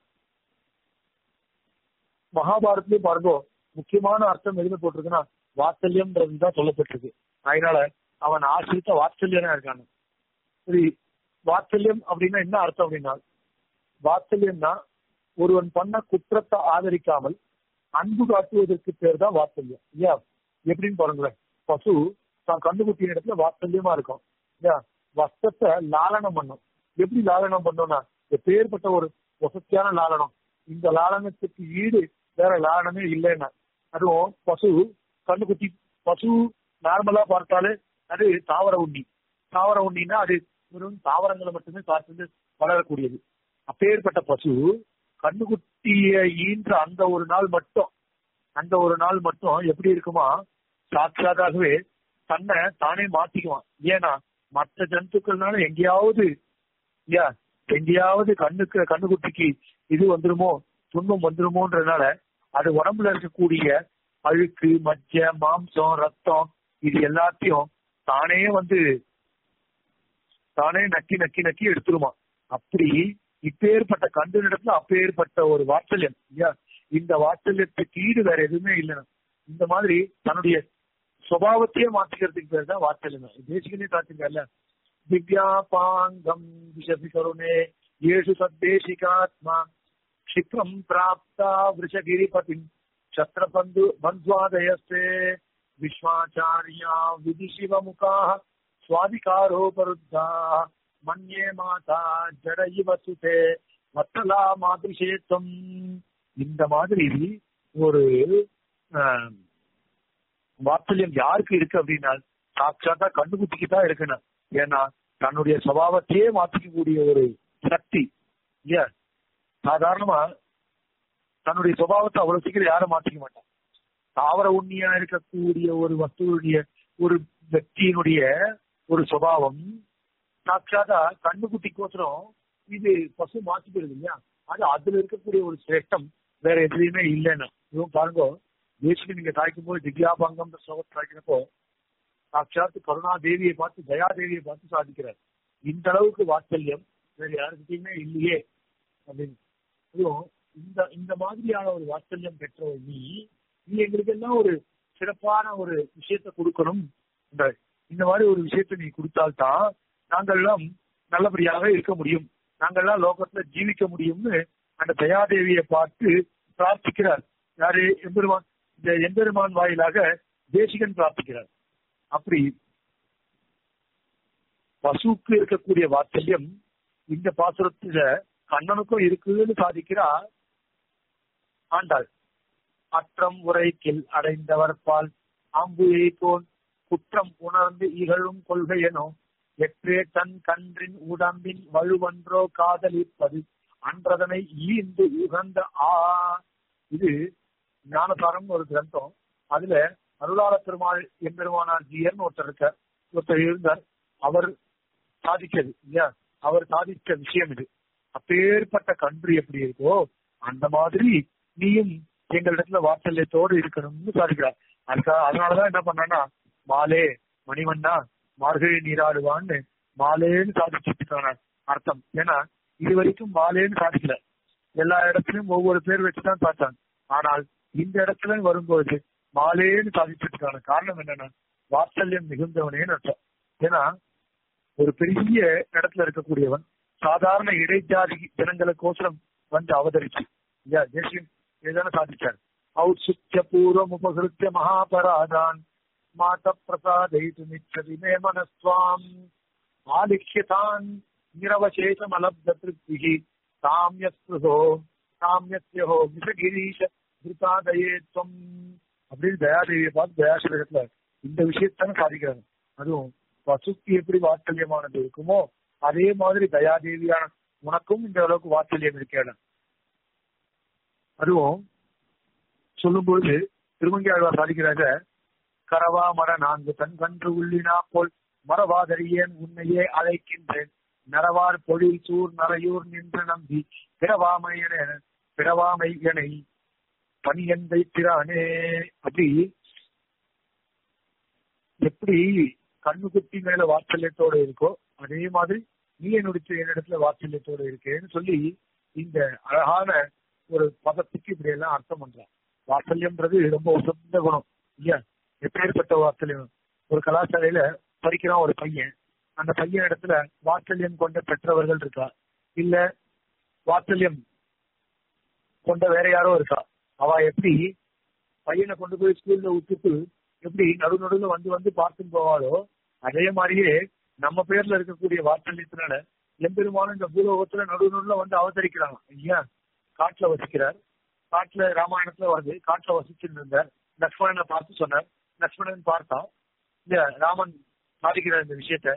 மகாபாரத்லயும் பாருங்க முக்கியமான அர்த்தம் எதுல போட்டிருக்குன்னா வாத்சல்யம்ன்றது தான் சொல்லப்பட்டிருக்கு அதனால அவன் ஆசிரித்த வாத்சல்யனா இருக்காங்க சரி வாத்சல்யம் அப்படின்னா என்ன அர்த்தம் அப்படின்னா வாத்சல்யம்னா ஒருவன் பண்ண குற்றத்தை ஆதரிக்காமல் அன்பு காட்டுவதற்கு பேர் தான் வாத்சல்யம் இல்லையா எப்படின்னு பாருங்களேன் பசு தான் கண்டுகுட்டிய இடத்துல வாத்சல்யமா இருக்கும் இல்லையா வஸ்தத்தை லாலனம் பண்ணும் எப்படி லாலனம் பண்ணோம்னா எப்பேற்பட்ட ஒரு வசதியான லாலனம் இந்த லாலனத்துக்கு ஈடு வேற லாலனமே இல்லைன்னா அதுவும் பசு கண்ணுக்குட்டி பசு நார்மலா பார்த்தாலே அது தாவர உண்ணி தாவர உண்ணின்னா அது வெறும் தாவரங்களை மட்டுமே பார்த்து வளரக்கூடியது அப்பேற்பட்ட பசு கண்ணுக்குட்டிய ஈன்ற அந்த ஒரு நாள் மட்டும் அந்த ஒரு நாள் மட்டும் எப்படி இருக்குமா சாட்சாதாகவே தன்னை தானே மாத்திக்குவான் ஏன்னா மற்ற ஜந்துக்கள்னால எங்கேயாவது இல்லையா எங்கேயாவது கண்ணுக்கு கண்ணுக்குட்டிக்கு இது வந்துருமோ துன்பம் வந்துருமோன்றதுனால அது உடம்புல இருக்கக்கூடிய அழுக்கு மஜ்ஜ மாம்சம் ரத்தம் இது எல்லாத்தையும் தானே வந்து தானே நக்கி நக்கி நக்கி எடுத்துருமா அப்படி இப்பேற்பட்ட கண்டு இடத்துல அப்பேற்பட்ட ஒரு வாத்சல்யம் இல்லையா இந்த வாத்சல்யத்துக்கு ஈடு வேற எதுவுமே இல்லைன்னா இந்த மாதிரி தன்னுடைய சுபாவத்தையே மாத்திக்கிறதுக்கு பேர் தான் வாத்சல்யம் தேசிகனே காட்டுங்கல்ல திவ்யாபாங்கம் விஷபி கருணே ஏஷு சத்தேசிகாத்மா க்ஷிப்ரம் பிராப்தா விஷகிரிபதி சத்ரபந்து பந்த்வாதயஸ்தே விஸ்வாச்சாரியா விதி சிவமுகா சுவாதிகாரோபருத்தா மன்யே மாதா ஜட இவ சுதே வத்தலா மாதிரிசேத்தம் இந்த மாதிரி ஒரு வாத்சல்யம் யாருக்கு இருக்கு அப்படின்னா சாட்சாத்தா கண்டுகுட்டிக்கு தான் இருக்குன்னு ஏன்னா தன்னுடைய சுபாவத்தையே மாத்திக்கக்கூடிய ஒரு சக்தி இல்லையா சாதாரணமா தன்னுடைய சுபாவத்தை அவ்வளவு சீக்கிரம் யாரும் மாத்திக்க மாட்டான் தாவர உண்ணியா இருக்கக்கூடிய ஒரு வஸ்துவனுடைய ஒரு వ్యక్తిயினுடைய ஒரு சுபாவம் சாட்சாதா கண்ணுக்குட்டிக்கோசரம் இது பசு மாத்திக்கிறது இல்லையா அது அதுல இருக்கக்கூடிய ஒரு சிரேஷ்டம் வேற எதுலையுமே இல்லைன்னு இவன் பாருங்க தேசிக்கு நீங்க தாய்க்கும் போது திவ்யாபங்கம் ஸ்லோகத்தை தாய்க்கிறப்போ சாட்சாத் கருணா தேவியை பார்த்து தயா தேவியை பார்த்து சாதிக்கிறார் இந்த அளவுக்கு வாத்சல்யம் வேற யாருக்கிட்டையுமே இல்லையே அப்படின்னு இதுவும் இந்த இந்த மாதிரியான ஒரு வாத்சல்யம் பெற்றவர் நீ நீ எங்களுக்கு எல்லாம் ஒரு சிறப்பான ஒரு விஷயத்தை கொடுக்கணும் இந்த இந்த மாதிரி ஒரு விஷயத்தை நீ கொடுத்தால்தான் நாங்கள்லாம் நல்லபடியாக இருக்க முடியும் நாங்கள்லாம் லோகத்துல ஜீவிக்க முடியும்னு அந்த தயாதேவியை பார்த்து பிரார்த்திக்கிறார் யாரு எம்பெருமான் இந்த எம்பெருமான் வாயிலாக தேசிகன் பிரார்த்திக்கிறார் அப்படி பசுக்கு இருக்கக்கூடிய வாத்சல்யம் இந்த பாசுரத்துல கண்ணனுக்கும் இருக்குன்னு சாதிக்கிறா ஆண்டாள் அற்றம் உரைக்கில் அடைந்தவர் பால் ஆம்புயை போல் குற்றம் உணர்ந்து இகழும் கொள்கையனோ எற்றே தன் கன்றின் உடம்பின் வலுவன்றோ காதலிப்பது அன்றதனை ஈந்து உகந்த ஆ இது ஞானசாரம் ஒரு கிரந்தம் அதுல அருளாள பெருமாள் எம்பெருமானார் ஜியர்னு ஒருத்தர் இருக்கார் ஒருத்தர் இருந்தார் அவர் சாதிச்சது இல்லையா அவர் சாதிச்ச விஷயம் இது அப்பேற்பட்ட கன்று எப்படி இருக்கோ அந்த மாதிரி நீயும் எங்களிடத்துல வாத்சல்யத்தோடு இருக்கணும்னு சாதிக்கிறார் அதுக்காக அதனாலதான் என்ன பண்ணான்னா மாலே மணிவண்ணா மார்கழி நீராடுவான்னு மாலேன்னு சாதிச்சிருக்கான அர்த்தம் ஏன்னா இது வரைக்கும் மாலேன்னு சாதிக்கல எல்லா இடத்துலயும் ஒவ்வொரு பேர் வச்சுதான் பார்த்தாங்க ஆனால் இந்த இடத்துல வரும்போது மாலேன்னு சாதிச்சிருக்கான காரணம் என்னன்னா வாத்சல்யம் மிகுந்தவனேன்னு அர்த்தம் ஏன்னா ஒரு பெரிய இடத்துல இருக்கக்கூடியவன் சாதாரண இடைஜாதி ஜனங்களுக்கோசரம் வந்து அவதரிச்சு இல்லையா தேசியம் ஏதான சாதிச்சார் ஔத்சுத்திய பூர்வம் உபகிருத்திய மகாபராதான் மாத பிரசாதைத்து நிச்சதி மே மனஸ்வாம் ஆலிக்கியதான் நிரவசேஷம் அலப்த திருப்திகி சாமியஸ்பிருகோ சாமியத்யஹோ மிசகிரீஷ திருதாதயேத்வம் அப்படின்னு தயாதேவியை பார்த்து தயாசிரகத்துல இந்த விஷயத்தான சாதிக்கிறாங்க அதுவும் பசுக்கு எப்படி வாத்சல்யமானது இருக்குமோ அதே மாதிரி தயாதேவியான உனக்கும் இந்த அளவுக்கு வாத்சல்யம் இருக்கேன் அதுவும் சொல்லும் பொழுது திருமங்கியாழ்வார் சாதிக்கிறாங்க கரவா மர நான்கு தன் கன்று உள்ளினா போல் மரவாதறியேன் உன்னையே அழைக்கின்றேன் நரவார் பொழில் சூர் நரையூர் நின்று நம்பி பிறவாமையன பிறவாமையனை பணியன் வைத்திரானே அப்படி எப்படி கண்ணுக்குட்டி மேல வாத்சல்யத்தோட இருக்கோ அதே மாதிரி நீ என்னுடைய என்னிடத்துல வாத்சல்யத்தோட இருக்கேன்னு சொல்லி இந்த அழகான ஒரு பதத்துக்கு இப்படி எல்லாம் அர்த்தம் பண்றான் வாத்சல்யம்ன்றது ரொம்ப உசந்த குணம் இல்லையா எப்பேற்பட்ட வாத்சல்யம் ஒரு கலாச்சாரையில படிக்கிறான் ஒரு பையன் அந்த பையன் இடத்துல வாத்சல்யம் கொண்ட பெற்றவர்கள் இருக்கா இல்ல வாத்சல்யம் கொண்ட வேற யாரோ இருக்கா அவ எப்படி பையனை கொண்டு போய் ஸ்கூல்ல விட்டுட்டு எப்படி நடு நடுவுல வந்து வந்து பார்த்துன்னு போவாளோ அதே மாதிரியே நம்ம பேர்ல இருக்கக்கூடிய வாத்சல்யத்தினால எம்பெருமானும் இந்த பூலோகத்துல நடு நடுவுல வந்து அவதரிக்கிறாங்க இல்லையா காட்டுல வசிக்கிறார் காட்டுல ராமாயணத்துல வருது காட்டுல வசிச்சுட்டு இருந்தார் லக்ஷ்மணனை பார்த்து சொன்னார் லக்ஷ்மணன் பார்த்தா இந்த ராமன் சாதிக்கிறார் இந்த விஷயத்த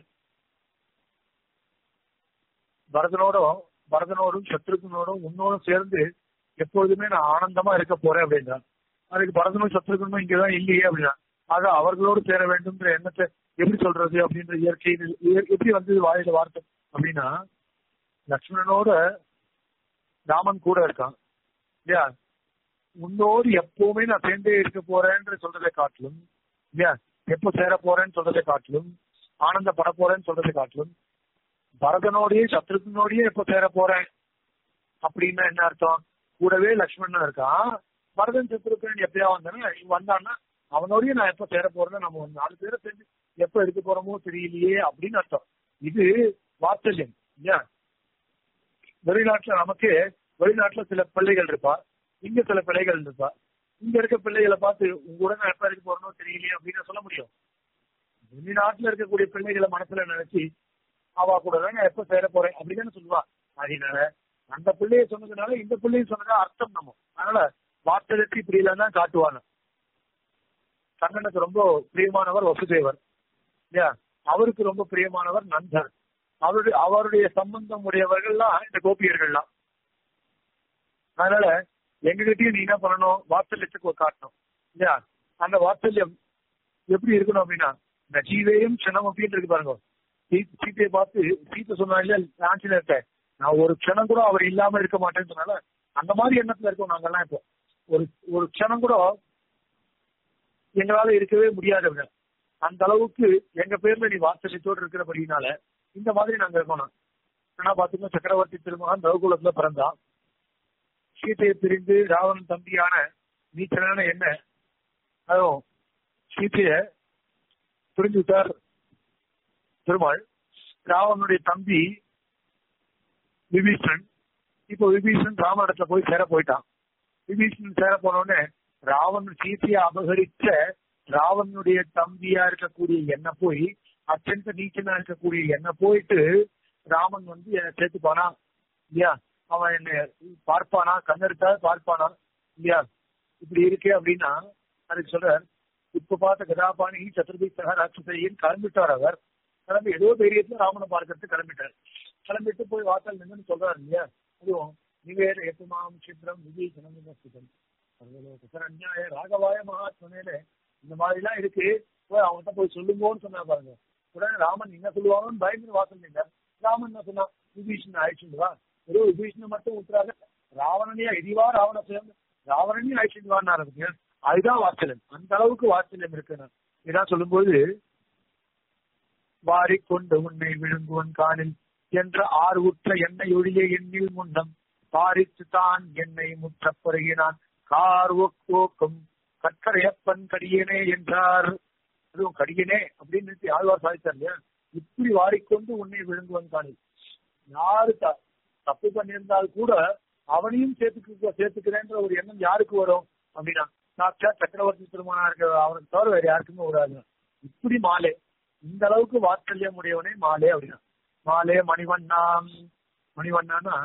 பரதனோடும் பரதனோடும் சத்ருகனோடும் உன்னோடும் சேர்ந்து எப்பொழுதுமே நான் ஆனந்தமா இருக்க போறேன் அப்படின்னா அதுக்கு பரதனும் சத்ருகனும் இங்கதான் இல்லையே அப்படின்னா ஆக அவர்களோடு சேர வேண்டும்ன்ற எண்ணத்தை எப்படி சொல்றது அப்படின்ற இயற்கை எப்படி வந்து வாயில வார்த்தை அப்படின்னா லக்ஷ்மணனோட ராமன் கூட இருக்கான் இல்லையா உன்னோடு எப்பவுமே நான் சேர்ந்தே இருக்க போறேன்ற சொல்றதை காட்டிலும் இல்லையா எப்போ சேர போறேன்னு சொல்றதை காட்டிலும் ஆனந்தப்பட போறேன்னு சொல்றதை காட்டிலும் பரதனோடயே சத்ருகனோடயே எப்போ சேர போறேன் அப்படின்னா என்ன அர்த்தம் கூடவே லக்ஷ்மணன் இருக்கான் பரதன் சத்ருகன் எப்பயா வந்தானே வந்தான்னா அவனோடய நான் எப்ப சேர போறேன்னு நம்ம ஒரு நாலு பேரை சேர்ந்து எப்ப இருக்க போறோமோ தெரியலையே அப்படின்னு அர்த்தம் இது வாத்சல்யம் இல்லையா வெளிநாட்டுல நமக்கு வெளிநாட்டுல சில பிள்ளைகள் இருப்பா இங்க சில பிள்ளைகள் இருப்பா இங்க இருக்க பிள்ளைகளை பார்த்து உங்க கூட நான் எப்ப இருக்க போறனோ தெரியலையே அப்படின்னு சொல்ல முடியும் வெளிநாட்டுல இருக்கக்கூடிய பிள்ளைகளை மனசுல நினைச்சு அவா கூட தான் நான் எப்ப சேர போறேன் அப்படின்னு சொல்லுவா அதனால அந்த பிள்ளைய சொன்னதுனால இந்த பிள்ளைய சொன்னதா அர்த்தம் நம்ம அதனால வார்த்தைக்கு இப்படி எல்லாம் தான் காட்டுவாங்க கண்ணனுக்கு ரொம்ப பிரியமானவர் வசுதேவர் இல்லையா அவருக்கு ரொம்ப பிரியமானவர் நந்தர் அவருடைய அவருடைய சம்பந்தம் உடையவர்கள்லாம் இந்த கோபியர்கள்லாம் அதனால எங்ககிட்டயும் நீ என்ன பண்ணணும் வாத்சல்யத்துக்கு காட்டணும் இல்லையா அந்த வாத்சல்யம் எப்படி இருக்கணும் அப்படின்னா இந்த ஜீவேயும் க்ஷணம் அப்படின்னு இருக்கு பாருங்க சீத்தையை பார்த்து சீத்தை சொன்னா இல்ல ஆஞ்சநேயர்கிட்ட நான் ஒரு க்ஷணம் கூட அவர் இல்லாம இருக்க மாட்டேன்னு சொன்னால அந்த மாதிரி எண்ணத்துல இருக்கோம் நாங்கெல்லாம் இப்போ ஒரு ஒரு க்ஷணம் கூட எங்களால இருக்கவே முடியாதவங்க அந்த அளவுக்கு எங்க பேர்ல நீ வாத்சல்யத்தோடு இருக்கிறபடினால இந்த மாதிரி நாங்க இருக்கணும் ஆனா பாத்தீங்கன்னா சக்கரவர்த்தி திருமகன் ரகுகுலத்துல பிறந்தான் சீத்தையை பிரிந்து ராவணன் தம்பியான நீச்சலான என்ன அதுவும் சீத்தைய பிரிஞ்சு விட்டார் பெருமாள் ராவனுடைய தம்பி விபீஷன் இப்போ விபீஷன் ராமனிடத்துல போய் சேர போயிட்டான் விபீஷன் சேர போனோடனே ராவன் சீத்தையை அபகரிச்ச ராவனுடைய தம்பியா இருக்கக்கூடிய என்ன போய் அत्यந்த நீச்சனா இருக்கக்கூடிய என்ன போயிட்டு ராமன் வந்து என்னை சேர்த்துப்பானா இல்லையா அவன் என்ன பார்ப்பானா கண்ணெடுத்தா பார்ப்பானா இல்லையா இப்படி இருக்கே அப்படின்னா அதுக்கு சொல்ற இப்ப பார்த்த கதாபாணி சத்ருபி சக ராட்சசையின் கிளம்பிட்டார் அவர் கிளம்பி ஏதோ தைரியத்துல ராமனை பார்க்கறதுக்கு கிளம்பிட்டார் கிளம்பிட்டு போய் வாசல் நின்று சொல்றாரு இல்லையா அதுவும் நிவேர எப்புமாம் சித்திரம் விஜய் ஜனமிதம் அந்நியாய ராகவாய மகாத்மனேல இந்த மாதிரி எல்லாம் இருக்கு போய் அவன்கிட்ட போய் சொல்லுங்கன்னு சொன்னா பாருங்க உடனே ராமன் என்ன சொல்லுவாங்கன்னு பயந்து வாசல் நின்றார் ராமன் என்ன சொன்னா விபீஷன் அழைச்சிட்டு வா வெறும் விபீஷனை மட்டும் விட்டுறாங்க ராவணனையா எதிவா ராவண சேர்ந்து ராவணனையும் அழைச்சிட்டு வான்னு ஆரம்பிங்க அதுதான் வாத்சல்யம் அந்த அளவுக்கு வாத்சல்யம் இருக்கு இதான் சொல்லும்போது வாரிக்கொண்டு உன்னை விழுங்குவன் காணில் என்ற ஆறு உற்ற எண்ணெய் ஒழிய எண்ணில் முன்னம் பாரித்து தான் என்னை முற்ற பருகினான் கார் ஒக்கோக்கும் கற்கரையப்பன் கடியனே என்றார் அதுவும் கடியனே அப்படின்னு நிறுத்தி ஆழ்வார் சாதித்தார் இல்லையா இப்படி வாரிக்கொண்டு உன்னை விழுங்குவன் காணில் யாரு த- தப்பு பண்ணியிருந்தால் கூட அவனையும் சேர்த்துக்க சேர்த்துக்கிறேன்ற ஒரு எண்ணம் யாருக்கு வரும் அப்படின்னா சாட்சா சக்கரவர்த்தி திருமணா இருக்க அவனுக்கு தவிர வேற யாருக்குமே வராது இப்படி மாலே இந்த அளவுக்கு வாத்சல்யம் உடையவனே மாலே அப்படின்னா மாலே மணிவண்ணாம் மணிவண்ணான்னா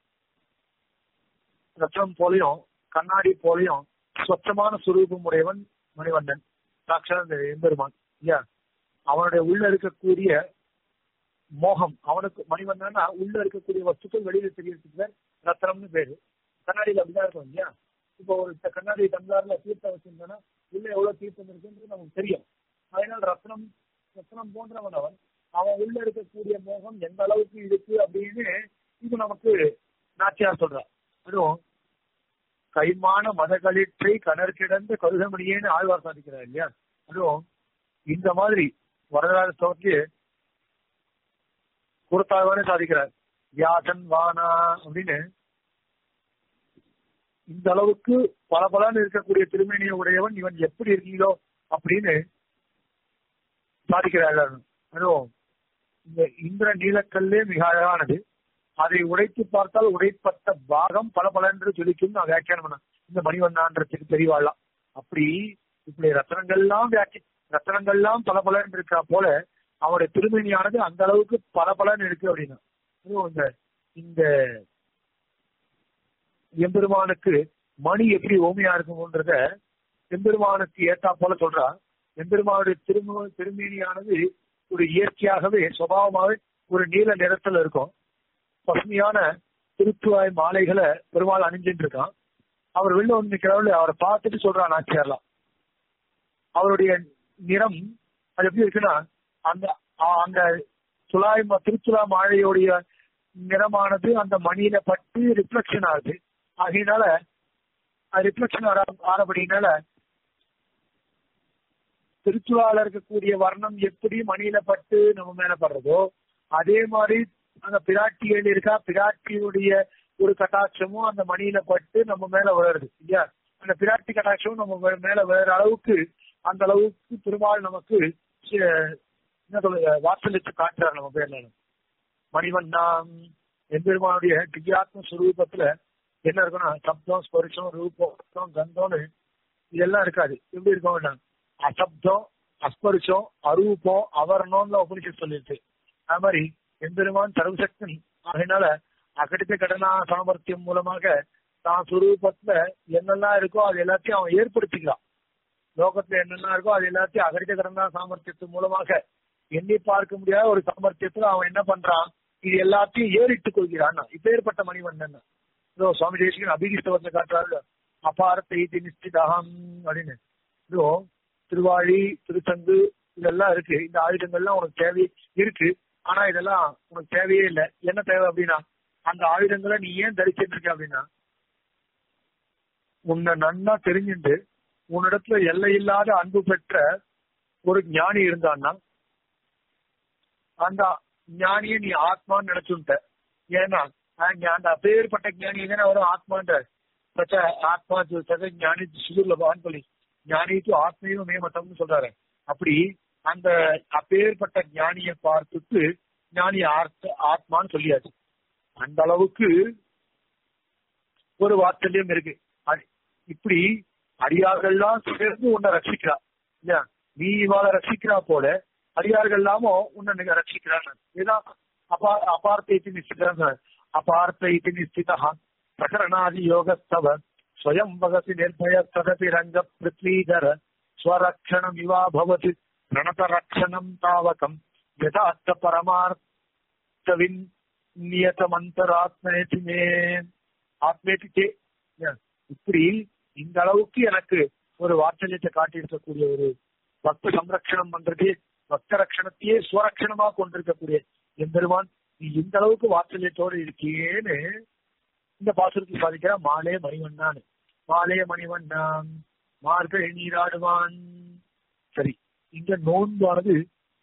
ரத்தம் போலையும் கண்ணாடி போலையும் சொச்சமான சுரூபம் உடையவன் மணிவண்ணன் சாட்சா இந்த எம்பெருமான் இல்லையா அவனுடைய உள்ள இருக்கக்கூடிய மோகம் அவனுக்கு மணிவண்ணன்னா உள்ள இருக்கக்கூடிய வஸ்துக்கள் வெளியில தெரியறதுக்கு பேர் ரத்னம்னு பேரு கண்ணாடியில அப்படிதான் இருக்கும் இல்லையா இப்போ ஒரு த- கண்ணாடி டம்ளர்ல தீர்த்தம் வச்சிருந்தோம்னா உள்ள எவ்வளவு தீர்த்தம் இருக்குன்றது நமக்கு தெரியும் அதனால ரத்னம் ரத்னம் போன்றவன் அவன் அவன் உள்ள இருக்கக்கூடிய மோகம் எந்த அளவுக்கு இருக்கு அப்படின்னு இது நமக்கு நாச்சியார் சொல்றார் அதுவும் கைமான மதகளிற்றை கணர் கிடந்த கருதமணியேன்னு ஆழ்வார் சாதிக்கிறார் இல்லையா அதுவும் இந்த மாதிரி வரலாறு ஸ்தோத்திலே கூறத்தாழ்வானே சாதிக்கிறார் வியாசன் வானா அப்படின்னு இந்த அளவுக்கு பல பலன்னு இருக்கக்கூடிய திருமேனிய உடையவன் இவன் எப்படி இருக்கீங்களோ அப்படின்னு சாதிக்கிறார்கள் அதுவும் இந்த இந்திர நீலக்கல்லே மிக அழகானது அதை உடைத்து பார்த்தால் உடைப்பட்ட பாகம் பல பலன்று ஜொலிக்கும் நான் வியாக்கியானம் பண்ண இந்த மணிவண்ணான்றதுக்கு தெரியவாழலாம் அப்படி இப்படி ரத்தனங்கள்லாம் வியாக்கி ரத்தனங்கள்லாம் பல பலன் இருக்கா போல அவருடைய திருமணியானது அந்த அளவுக்கு பல பலன் இருக்கு அப்படின்னா அதுவும் இந்த இந்த எம்பெருமானுக்கு மணி எப்படி ஓமையா இருக்கும்ன்றத எம்பெருமானுக்கு ஏத்தா போல சொல்றா எம்பெருமானுடைய திரும திருமேனியானது ஒரு இயற்கையாகவே சுபாவமாகவே ஒரு நீல நிறத்துல இருக்கும் பசுமையான திருத்துவாய் மாலைகளை பெருமாள் அணிஞ்சிட்டு இருக்கான் அவர் வெளில வந்து நிக்கிறவள் அவரை பார்த்துட்டு சொல்றான் நாச்சியார்லாம் அவருடைய நிறம் அது எப்படி இருக்குன்னா அந்த ஆ- அந்த துலாய் ம- திருத்துலா மாழையுடைய நிறமானது அந்த மணியில பட்டு ரிஃப்ளெக்ஷன் ஆகுது ஆகையினால ரிஃப்ளெக்ஷன் ஆனபடினால திருச்சுவால இருக்கக்கூடிய வர்ணம் எப்படி மணியில பட்டு நம்ம மேல படுறதோ அதே மாதிரி அந்த பிராட்டியில் இருக்கா பிராட்டியுடைய ஒரு கட்டாட்சமும் அந்த மணியில பட்டு நம்ம மேல விழுறது இல்லையா அந்த பிராட்டி கட்டாட்சமும் நம்ம மே- மேல விழுற அளவுக்கு அந்த அளவுக்கு பெருமாள் நமக்கு சி- என்ன சொல்றது வாசலிச்சு காட்டுறாரு நம்ம பேர்ல மணிவண்ணாம் எம்பெருமானுடைய திவ்யாத்ம சுரூபத்துல என்ன இருக்கும்னா சப்தம் ஸ்பரிசம் ரூபம் கந்தம்னு இதெல்லாம் இருக்காது எப்படி இருக்கும் அசப்தம் அஸ்பரிசம் அரூபம் அவர்ணம்னு உபனிஷத் சொல்லிருக்கு அது மாதிரி எம்பெருமான் சர்வசக்தன் ஆகையினால அகடித்த கடனா சாமர்த்தியம் மூலமாக தான் சுரூபத்துல என்னெல்லாம் இருக்கோ அது எல்லாத்தையும் அவன் ஏற்படுத்திக்கிறான் லோகத்துல என்னென்ன இருக்கோ அது எல்லாத்தையும் அகடித்த கடனா சாமர்த்தியத்தின் மூலமாக எண்ணி பார்க்க முடியாத ஒரு சாமர்த்தியத்துல அவன் என்ன பண்றான் இது எல்லாத்தையும் ஏறிட்டுக் கொள்கிறான் இப்பேற்பட்ட மணிவண்ணன் இதோ சுவாமி தேசிகன் அபிகிஷ்டவத்தை காட்டுறாரு அபாரத்தை நிஷ்டிதகம் அப்படின்னு இதோ திருவாழி திருச்சங்கு இதெல்லாம் இருக்கு இந்த ஆயுதங்கள்லாம் உனக்கு தேவை இருக்கு ஆனா இதெல்லாம் உனக்கு தேவையே இல்லை என்ன தேவை அப்படின்னா அந்த ஆயுதங்களை நீ ஏன் தரிச்சிட்டு இருக்க அப்படின்னா உன்னை நன்னா தெரிஞ்சுட்டு உன்னிடத்துல எல்லையில்லாத அன்பு பெற்ற ஒரு ஞானி இருந்தான்னா அந்த ஞானியை நீ ஆத்மான்னு நினைச்சுட்ட ஏன்னா அஹ் ஞா- அந்த அப்பேற்பட்ட ஞானி தானே வரும் ஆத்மான்ற பச்ச ஆத்மா ஜோதித்தது ஞானி சுதுர்லபான்னு சொல்லி ஞானிக்கு ஆத்மையும் மேமத்தம்னு சொல்றாரு அப்படி அந்த அப்பேற்பட்ட ஞானியை பார்த்துட்டு ஞானி ஆர்த்த ஆத்மான்னு சொல்லியாச்சு அந்த அளவுக்கு ஒரு வாத்சல்யம் இருக்கு அது இப்படி அடியார்கள்லாம் சேர்ந்து உன்னை ரட்சிக்கிறா இல்லையா நீ இவாளை ரட்சிக்கிறா போல அடியார்கள் எல்லாமும் உன்னை நீங்க ரட்சிக்கிறாங்க இதுதான் அப்பா அபார்த்த இது நிச்சிதாங்க அபார்த்த இது நிச்சிதா பிரகரணாதி யோகஸ்தவ ஸ்வயம் வகசி நிர்பய சதபி ரங்க பிருத்வீதர ஸ்வரக்ஷணம் இவா பவதி பிரணத ரக்ஷணம் தாவகம் யதார்த்த பரமார்த்தவின் நியதமந்தராத்மேதி மே ஆத்மேதி சே இப்படி இந்த அளவுக்கு எனக்கு ஒரு வாட்சல்யத்தை காட்டியிருக்கக்கூடிய ஒரு பக்த சம்ரக்ஷணம் பண்றது பக்த ரட்சணத்தையே சுவரட்சணமா கொண்டிருக்கக்கூடிய எம்பெருமான் நீ இந்த அளவுக்கு வாத்சல்யத்தோடு இருக்கியேன்னு இந்த பாசுரத்தில் சாதிக்கிற மாலே மணிவண்ணான் மாலே மணிவண்ணான் மார்கழி நீராடுவான் சரி இங்க நோன்பானது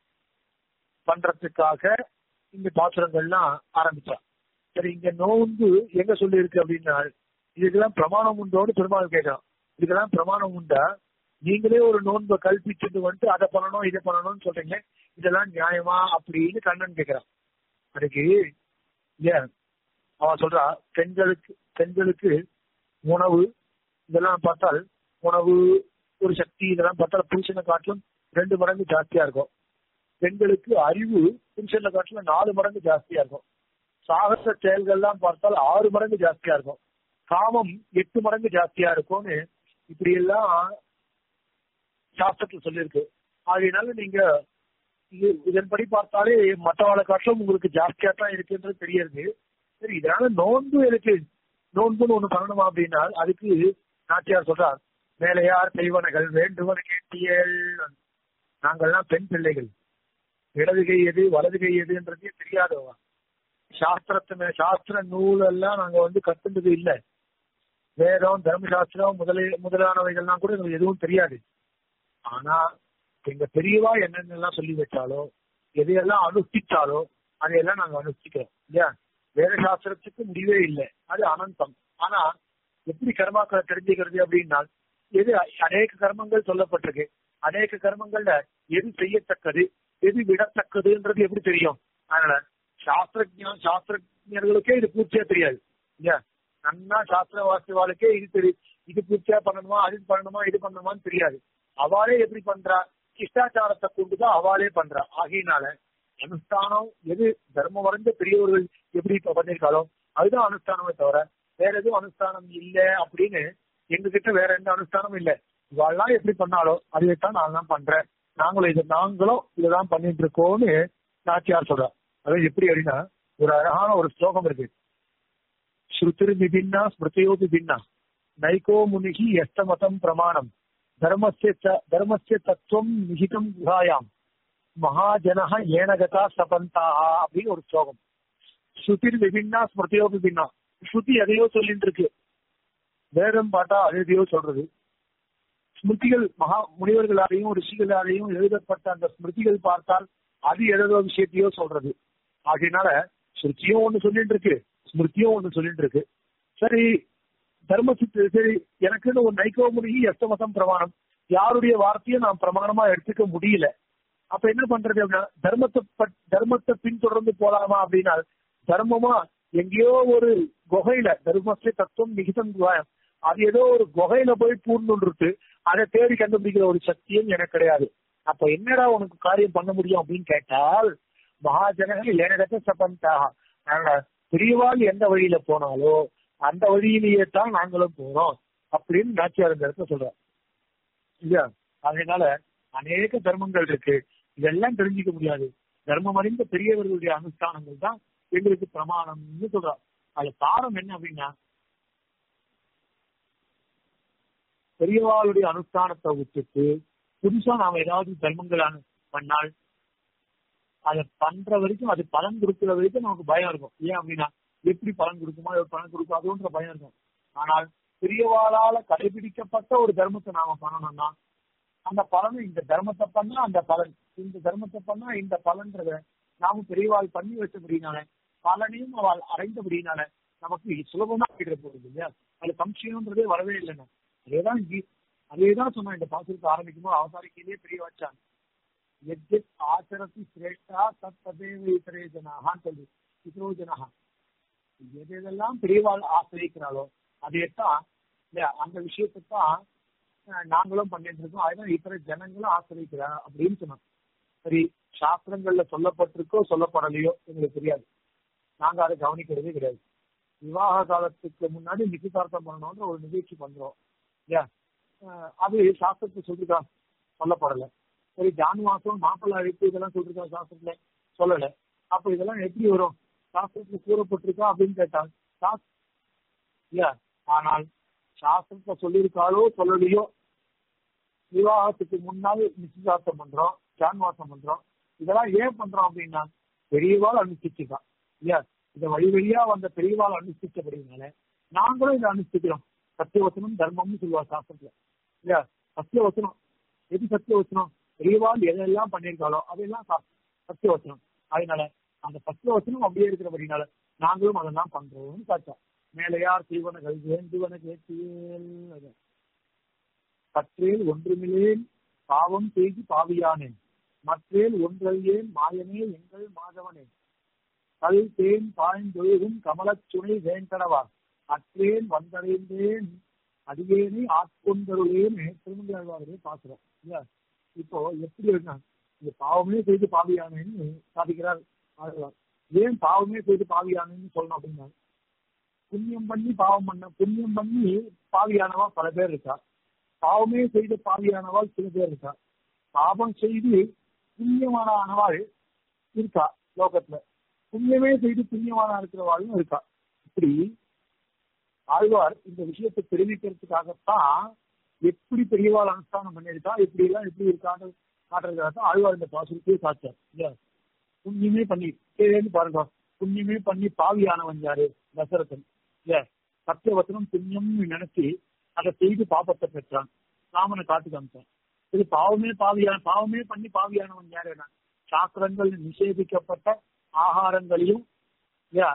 பண்றதுக்காக இந்த பாசுரங்கள்லாம் ஆரம்பிச்சான் சரி இங்க நோன்பு எங்க சொல்லி இருக்கு அப்படின்னா இதுக்கெல்லாம் பிரமாணம் உண்டோடு பெருமாள் கேட்கலாம் இதுக்கெல்லாம் பிரமாணம் உண்டா நீங்களே ஒரு நோன்பை கல்பிச்சுட்டு வந்துட்டு அதை பண்ணணும் இதை பண்ணணும்னு சொல்றீங்க இதெல்லாம் நியாயமா அப்படின்னு கண்ணன் கேட்கிறான் அதுக்கு ஏன் அவன் சொல்றா பெண்களுக்கு பெண்களுக்கு உணவு இதெல்லாம் பார்த்தால் உணவு ஒரு சக்தி இதெல்லாம் பார்த்தால் புருஷனை காட்டிலும் ரெண்டு மடங்கு ஜாஸ்தியா இருக்கும் பெண்களுக்கு அறிவு புருஷனை காட்டிலும் நாலு மடங்கு ஜாஸ்தியா இருக்கும் சாகச செயல்கள்லாம் பார்த்தால் ஆறு மடங்கு ஜாஸ்தியா இருக்கும் காமம் எட்டு மடங்கு ஜாஸ்தியா இருக்கும்னு இப்படி எல்லாம் சாஸ்திரத்துல சொல்லியிருக்கு ஆகையினால நீங்க இது இதன்படி பார்த்தாலே மற்றவாளை காட்டிலும் உங்களுக்கு ஜாஸ்தியா தான் இருக்குன்றது தெரியுது சரி இதனால நோன்பு எனக்கு நோன்புன்னு ஒண்ணு பண்ணணுமா அப்படின்னா அதுக்கு நாட்டியார் சொல்றார் மேலையார் செய்வனகள் வேண்டுவன கேட்டியல் நாங்கள்லாம் பெண் பிள்ளைகள் இடதுகை எது வலதுகை எதுன்றதே தெரியாதவா சாஸ்திரத்தின சாஸ்திர நூல் எல்லாம் நாங்க வந்து கத்துனது இல்ல வேதம் தர்மசாஸ்திரம் முதலே முதலானவைகள்லாம் கூட எங்களுக்கு எதுவும் தெரியாது ஆனா எங்க பெரியவா என்னென்னலாம் சொல்லி வச்சாலோ எதையெல்லாம் அனுஷ்டிச்சாலோ அதையெல்லாம் நாங்க அனுஷ்டிக்கிறோம் இல்லையா வேத சாஸ்திரத்துக்கு முடிவே இல்லை அது அனந்தம் ஆனா எப்படி கர்மாக்களை தெரிஞ்சுக்கிறது அப்படின்னா எது அநேக கர்மங்கள் சொல்லப்பட்டிருக்கு அநேக கர்மங்கள்ல எது செய்யத்தக்கது எது விடத்தக்கதுன்றது எப்படி தெரியும் அதனால சாஸ்திரஜம் சாஸ்திரஜர்களுக்கே இது பூர்த்தியா தெரியாது இல்லையா நன்னா சாஸ்திர வாசிவாளுக்கே இது தெரியும் இது பூர்த்தியா பண்ணணுமா அது பண்ணணுமா இது பண்ணணுமான்னு தெரியாது அவளே எப்படி பண்றா சிஷ்டாச்சாரத்தை கொண்டுதான் அவளே பண்றா ஆகையினால அனுஷ்டானம் எது தர்மம் வரைந்த பெரியவர்கள் எப்படி பண்ணிருக்காளோ அதுதான் அனுஷ்டானமே தவிர வேற எதுவும் அனுஷ்டானம் இல்ல அப்படின்னு எங்க கிட்ட வேற எந்த அனுஷ்டானமும் இல்ல இவாள்லாம் எப்படி பண்ணாலோ அதைத்தான் நான் தான் பண்றேன் நாங்களும் இது நாங்களும் இதைதான் பண்ணிட்டு இருக்கோம்னு நாச்சியார் சொல்றா அது எப்படி அப்படின்னா ஒரு அழகான ஒரு ஸ்லோகம் இருக்கு ஸ்ருதிர் விபின்னா ஸ்மிருதியோபி பின்னா நைகோ முனிகி எஸ்தமதம் பிரமாணம் தர்மஸ்ய தர்மஸ்ய தத்துவம் நிகிதம் குஹாயாம் மகாஜன ஏனகதா சபந்தாஹா அப்படின்னு ஒரு ஸ்லோகம் ஸ்ருதிர் விபின்னா ஸ்மிருதியோபி பின்னா ஸ்ருதி எதையோ சொல்லிட்டு இருக்கு வேதம் பார்த்தா அது எதையோ சொல்றது ஸ்மிருதிகள் மகா முனிவர்களாலையும் ரிஷிகளாலையும் எழுதப்பட்ட அந்த ஸ்மிருதிகள் பார்த்தால் அது எதோ விஷயத்தையோ சொல்றது ஆகையினால ஸ்ருதியும் ஒண்ணு சொல்லிட்டு இருக்கு ஸ்மிருதியும் ஒண்ணு சொல்லிட்டு இருக்கு சரி தர்மசித்து சரி எனக்குன்னு ஒரு நைக்கோ முனிகி எஸ்தமசம் பிரமாணம் யாருடைய வார்த்தையும் நான் பிரமாணமா எடுத்துக்க முடியல அப்ப என்ன பண்றது அப்படின்னா தர்மத்தை தர்மத்தை பின்தொடர்ந்து போலாமா அப்படின்னா தர்மமா எங்கேயோ ஒரு குகையில தர்மஸ்ய தத்துவம் மிகுதம் குவாயம் அது ஏதோ ஒரு குகையில போய் பூர்ணுன்றது அதை தேடி கண்டுபிடிக்கிற ஒரு சக்தியும் எனக்கு கிடையாது அப்ப என்னடா உனக்கு காரியம் பண்ண முடியும் அப்படின்னு கேட்டால் மகாஜனங்கள் ஏனகத்த சபந்தாக அதனால பெரியவாள் எந்த வழியில போனாலோ அந்த வழியிலேயே தான் நாங்களும் போறோம் அப்படின்னு நாச்சியார் இந்த இடத்துல சொல்றார் இல்லையா அதனால அநேக தர்மங்கள் இருக்கு இதெல்லாம் தெரிஞ்சுக்க முடியாது தர்மம் அறிந்த பெரியவர்களுடைய அனுஷ்டானங்கள் தான் எங்களுக்கு பிரமாணம்னு சொல்றார் அது காரணம் என்ன அப்படின்னா பெரியவாளுடைய அனுஷ்டானத்தை விட்டுட்டு புதுசா நாம ஏதாவது தர்மங்கள் பண்ணால் அதை பண்ற வரைக்கும் அது பலன் கொடுக்கிற வரைக்கும் நமக்கு பயம் இருக்கும் ஏன் அப்படின்னா எப்படி பலன் கொடுக்குமா எப்படி பலன் கொடுக்காதோன்ற பயம் இருக்கும் ஆனால் பெரியவாளால கடைபிடிக்கப்பட்ட ஒரு தர்மத்தை நாம பண்ணணும்னா அந்த பலனை இந்த தர்மத்தை பண்ணா அந்த பலன் இந்த தர்மத்தை பண்ணா இந்த பலன்றத நாம பெரியவாள் பண்ணி வச்சபடினால பலனையும் அவள் அடைந்தபடினால நமக்கு சுலபமா கிடைக்க போகுது இல்லையா அதுல சம்சயம்ன்றதே வரவே இல்லைன்னு அதேதான் இங்கே அதேதான் சொன்னா இந்த பாசுரத்தை ஆரம்பிக்கும்போது அவதாரிக்கையிலேயே பெரிய வச்சாங்க எத்யத் ஆச்சரத்தி சிரேஷ்டா தத் ததேவ இத்தரே ஜனாகான்னு சொல்லி இத்தரோ ஜனஹா எது எதெல்லாம் பெரியவாள் ஆசிரியக்கிறாளோ அதையத்தான் இல்லையா அந்த விஷயத்தை தான் அஹ், நாங்களும் பண்ணிட்டு இருக்கோம் அதுதான் இத்தனை ஜனங்களும் ஆசிரியக்கிறா அப்படின்னு சொன்னாங்க சரி சாஸ்திரங்கள்ல சொல்லப்பட்டிருக்கோ சொல்லப்படலையோ எங்களுக்கு தெரியாது நாங்க அதை கவனிக்கிறதே கிடையாது விவாக காலத்துக்கு முன்னாடி நிச்சயதார்த்தம் பண்ணணும்ன்ற ஒரு நிகழ்ச்சி பண்றோம் இல்லையா அஹ், அது சாஸ்திரத்தை சொல்லிருக்கா சொல்லப்படல சரி ஜான் மாசம் மாப்பிள்ளை அழைப்பு இதெல்லாம் சொல்லிருக்கா சாஸ்திரத்துல சொல்லல அப்ப இதெல்லாம் எப்படி வரும் சாஸ்திரத்துல கூறப்பட்டிருக்கா அப்படின்னு கேட்டாங்க சாஸ்- இல்லையா ஆனால் சாஸ்திரத்துல சொல்லியிருக்காளோ சொல்லலையோ விவாகத்துக்கு முன்னால் நிச்சயதார்த்தம் பண்றோம் ஜான்வாசம் பண்றோம் இதெல்லாம் ஏன் பண்றோம் அப்படின்னா பெரியவாள் அனுஷ்டிச்சுதான் இல்லையா இந்த வழி வழியா வந்த பெரியவாள் அனுஷ்டிச்சபடினால நாங்களும் இதை அனுஷ்டிக்கிறோம் சத்தியவசனம் தர்மம்னு சொல்லுவா சாஸ்திரத்துல இல்லையா சத்தியவசனம் எது சத்தியவசனம் பெரியவாள் எதெல்லாம் பண்ணியிருக்காளோ அதெல்லாம் சா- சத்தியவசனம் அதனால அந்த சத்தியவசனம் அப்படியே இருக்கிறபடினால நாங்களும் அதெல்லாம் பண்றோம்னு காட்டா மேலையார் செய்வனகள் வேண்டுவன கேட்டியேல் பற்றேல் ஒன்றுமில்லேன் பாவம் செய்து பாவியானேன் மற்றேல் ஒன்றல்லேன் மாயனே எங்கள் மாதவனே கல் தேன் பாய்ந்தொழுகும் கமலச் சுனை வேண்டடவா அற்றேன் வந்தடைந்தேன் அடியேனை ஆட்கொண்டருளேன்னு திருமங்கழ்வாரே பாக்குறோம் இல்லையா இப்போ எப்படி இருக்கா இந்த பாவமே செய்து பாவியானேன்னு சாதிக்கிறார் ஆழ்வார் ஏன் பாவமே செய்து பாவியானேன்னு சொல்லணும் அப்படின்னா புண்ணியம் பண்ணி பாவம் பண்ண புண்ணியம் பண்ணி பாவியானவா பல பேர் இருக்கா பாவமே செய்து பாவியானவாள் சில பேர் இருக்கா பாவம் செய்து புண்ணியமான ஆனவாள் இருக்கா லோகத்துல புண்ணியமே செய்து புண்ணியமான இருக்கிறவாளும் இருக்கா இப்படி ஆழ்வார் இந்த விஷயத்தை தெரிவிக்கிறதுக்காகத்தான் எப்படி பெரியவாள் அனுஷ்டானம் பண்ணியிருக்கா இப்படி எல்லாம் எப்படி இருக்கான்னு காட்டுறதுக்காகத்தான் ஆழ்வார் இந்த பாசுரத்தையே காட்டார் இல்லையா புண்ணியமே பண்ணி கேன்னு பாருங்க புண்ணியமே பண்ணி பாவியானவன் யாரு தசரதன் இல்ல சத்தியவசனம் புண்ணியம்னு நினைச்சு அதை செய்து பாபத்தை பெற்றான் ராமனை காட்டு காமிச்சான் இது பாவமே பாவியான பாவமே பண்ணி பாவியானவன் யாரு என்ன சாஸ்திரங்கள் நிஷேதிக்கப்பட்ட ஆகாரங்களையும் இல்லையா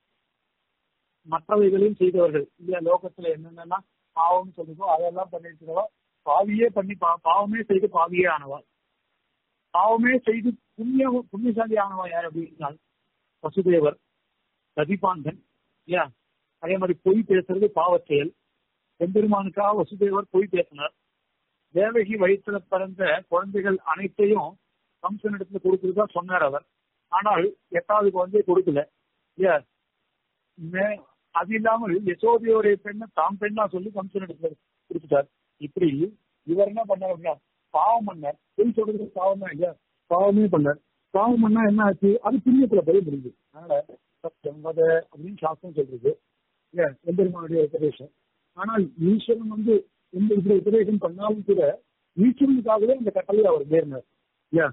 மற்றவைகளையும் செய்தவர்கள் இல்லையா லோகத்துல என்னென்னலாம் பாவம் சொல்லுதோ அதெல்லாம் பண்ணிருக்கிறவா பாவியே பண்ணி பா- பாவமே செய்து பாவியே ஆனவா பாவமே செய்து புண்ணிய புண்ணியசாலி ஆனவா யார் அப்படின்னால் வசுதேவர் ரதிபாந்தன் இல்லையா அதே மாதிரி பொய் பேசுறது பாவச் செயல் எம்பெருமானுக்காக வசுதேவர் பொய் பேசினார் தேவகி வயிற்றுல பிறந்த குழந்தைகள் அனைத்தையும் கம்சனிடத்துல கொடுக்கிறதா சொன்னார் அவர் ஆனால் எட்டாவது குழந்தையை கொடுக்கல இல்லையா மே- அது இல்லாமல் யசோதையோடைய பெண்ணை தாம் பெண்ணா சொல்லி கம்சனிடத்துல கொடுத்துட்டார் இப்படி இவர் என்ன பண்ணார் அப்படின்னா பாவம் பண்ணார் பொய் சொல்றது பாவம் தான் இல்லையா பாவமே பண்ணார் பாவம் பண்ணா என்ன ஆச்சு அது புண்ணியத்துல போய் முடியுது அதனால சத்தியம் வத அப்படின்னு சாஸ்திரம் சொல்றது இல்லையா எம்பெருமானுடைய உபதேசம் ஆனால் ஈஸ்வரன் வந்து இந்த இப்படி உபதேசம் பண்ணாலும் கூட ஈஸ்வரனுக்காகவே இந்த கட்டளையை அவர் நேர்ந்தார் இல்லையா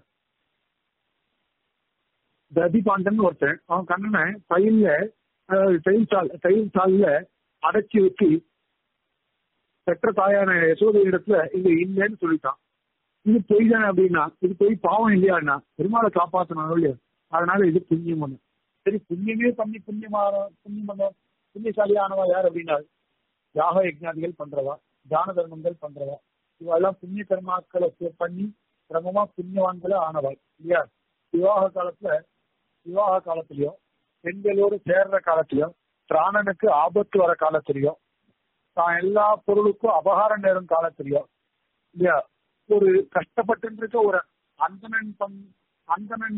ததி பாண்டன் ஒருத்தன் அவன் கண்ணனை பையில தையல் சால் தையல் சால்ல அடைச்சி வச்சு பெற்ற தாயான யசோதை இடத்துல இது இல்லைன்னு சொல்லிட்டான் இது பொய் தானே அப்படின்னா இது பொய் பாவம் இல்லையான்னா பெருமாளை காப்பாற்றணும் இல்லையா அதனால இது புண்ணியம் ஒண்ணு சரி புண்ணியமே பண்ணி புண்ணியமான புண்ணியம் பண்ண புண்ணியசாலியானவா யார் அப்படின்னா யாக யஜ்ஞாதிகள் பண்றவா தான தர்மங்கள் பண்றவா இவெல்லாம் புண்ணிய கர்மாக்களை சே- பண்ணி கிரமமா புண்ணியவான்களே ஆனவா இல்லையா விவாக காலத்துல விவாக காலத்திலயும் பெண்களோடு சேர்ற காலத்திலயும் பிராணனுக்கு ஆபத்து வர காலத்திலயும் தான் எல்லா பொருளுக்கும் அபகாரம் நேரும் காலத்திலயும் இல்லையா ஒரு கஷ்டப்பட்டு இருக்க ஒரு அந்தணன் பண் அந்தணன்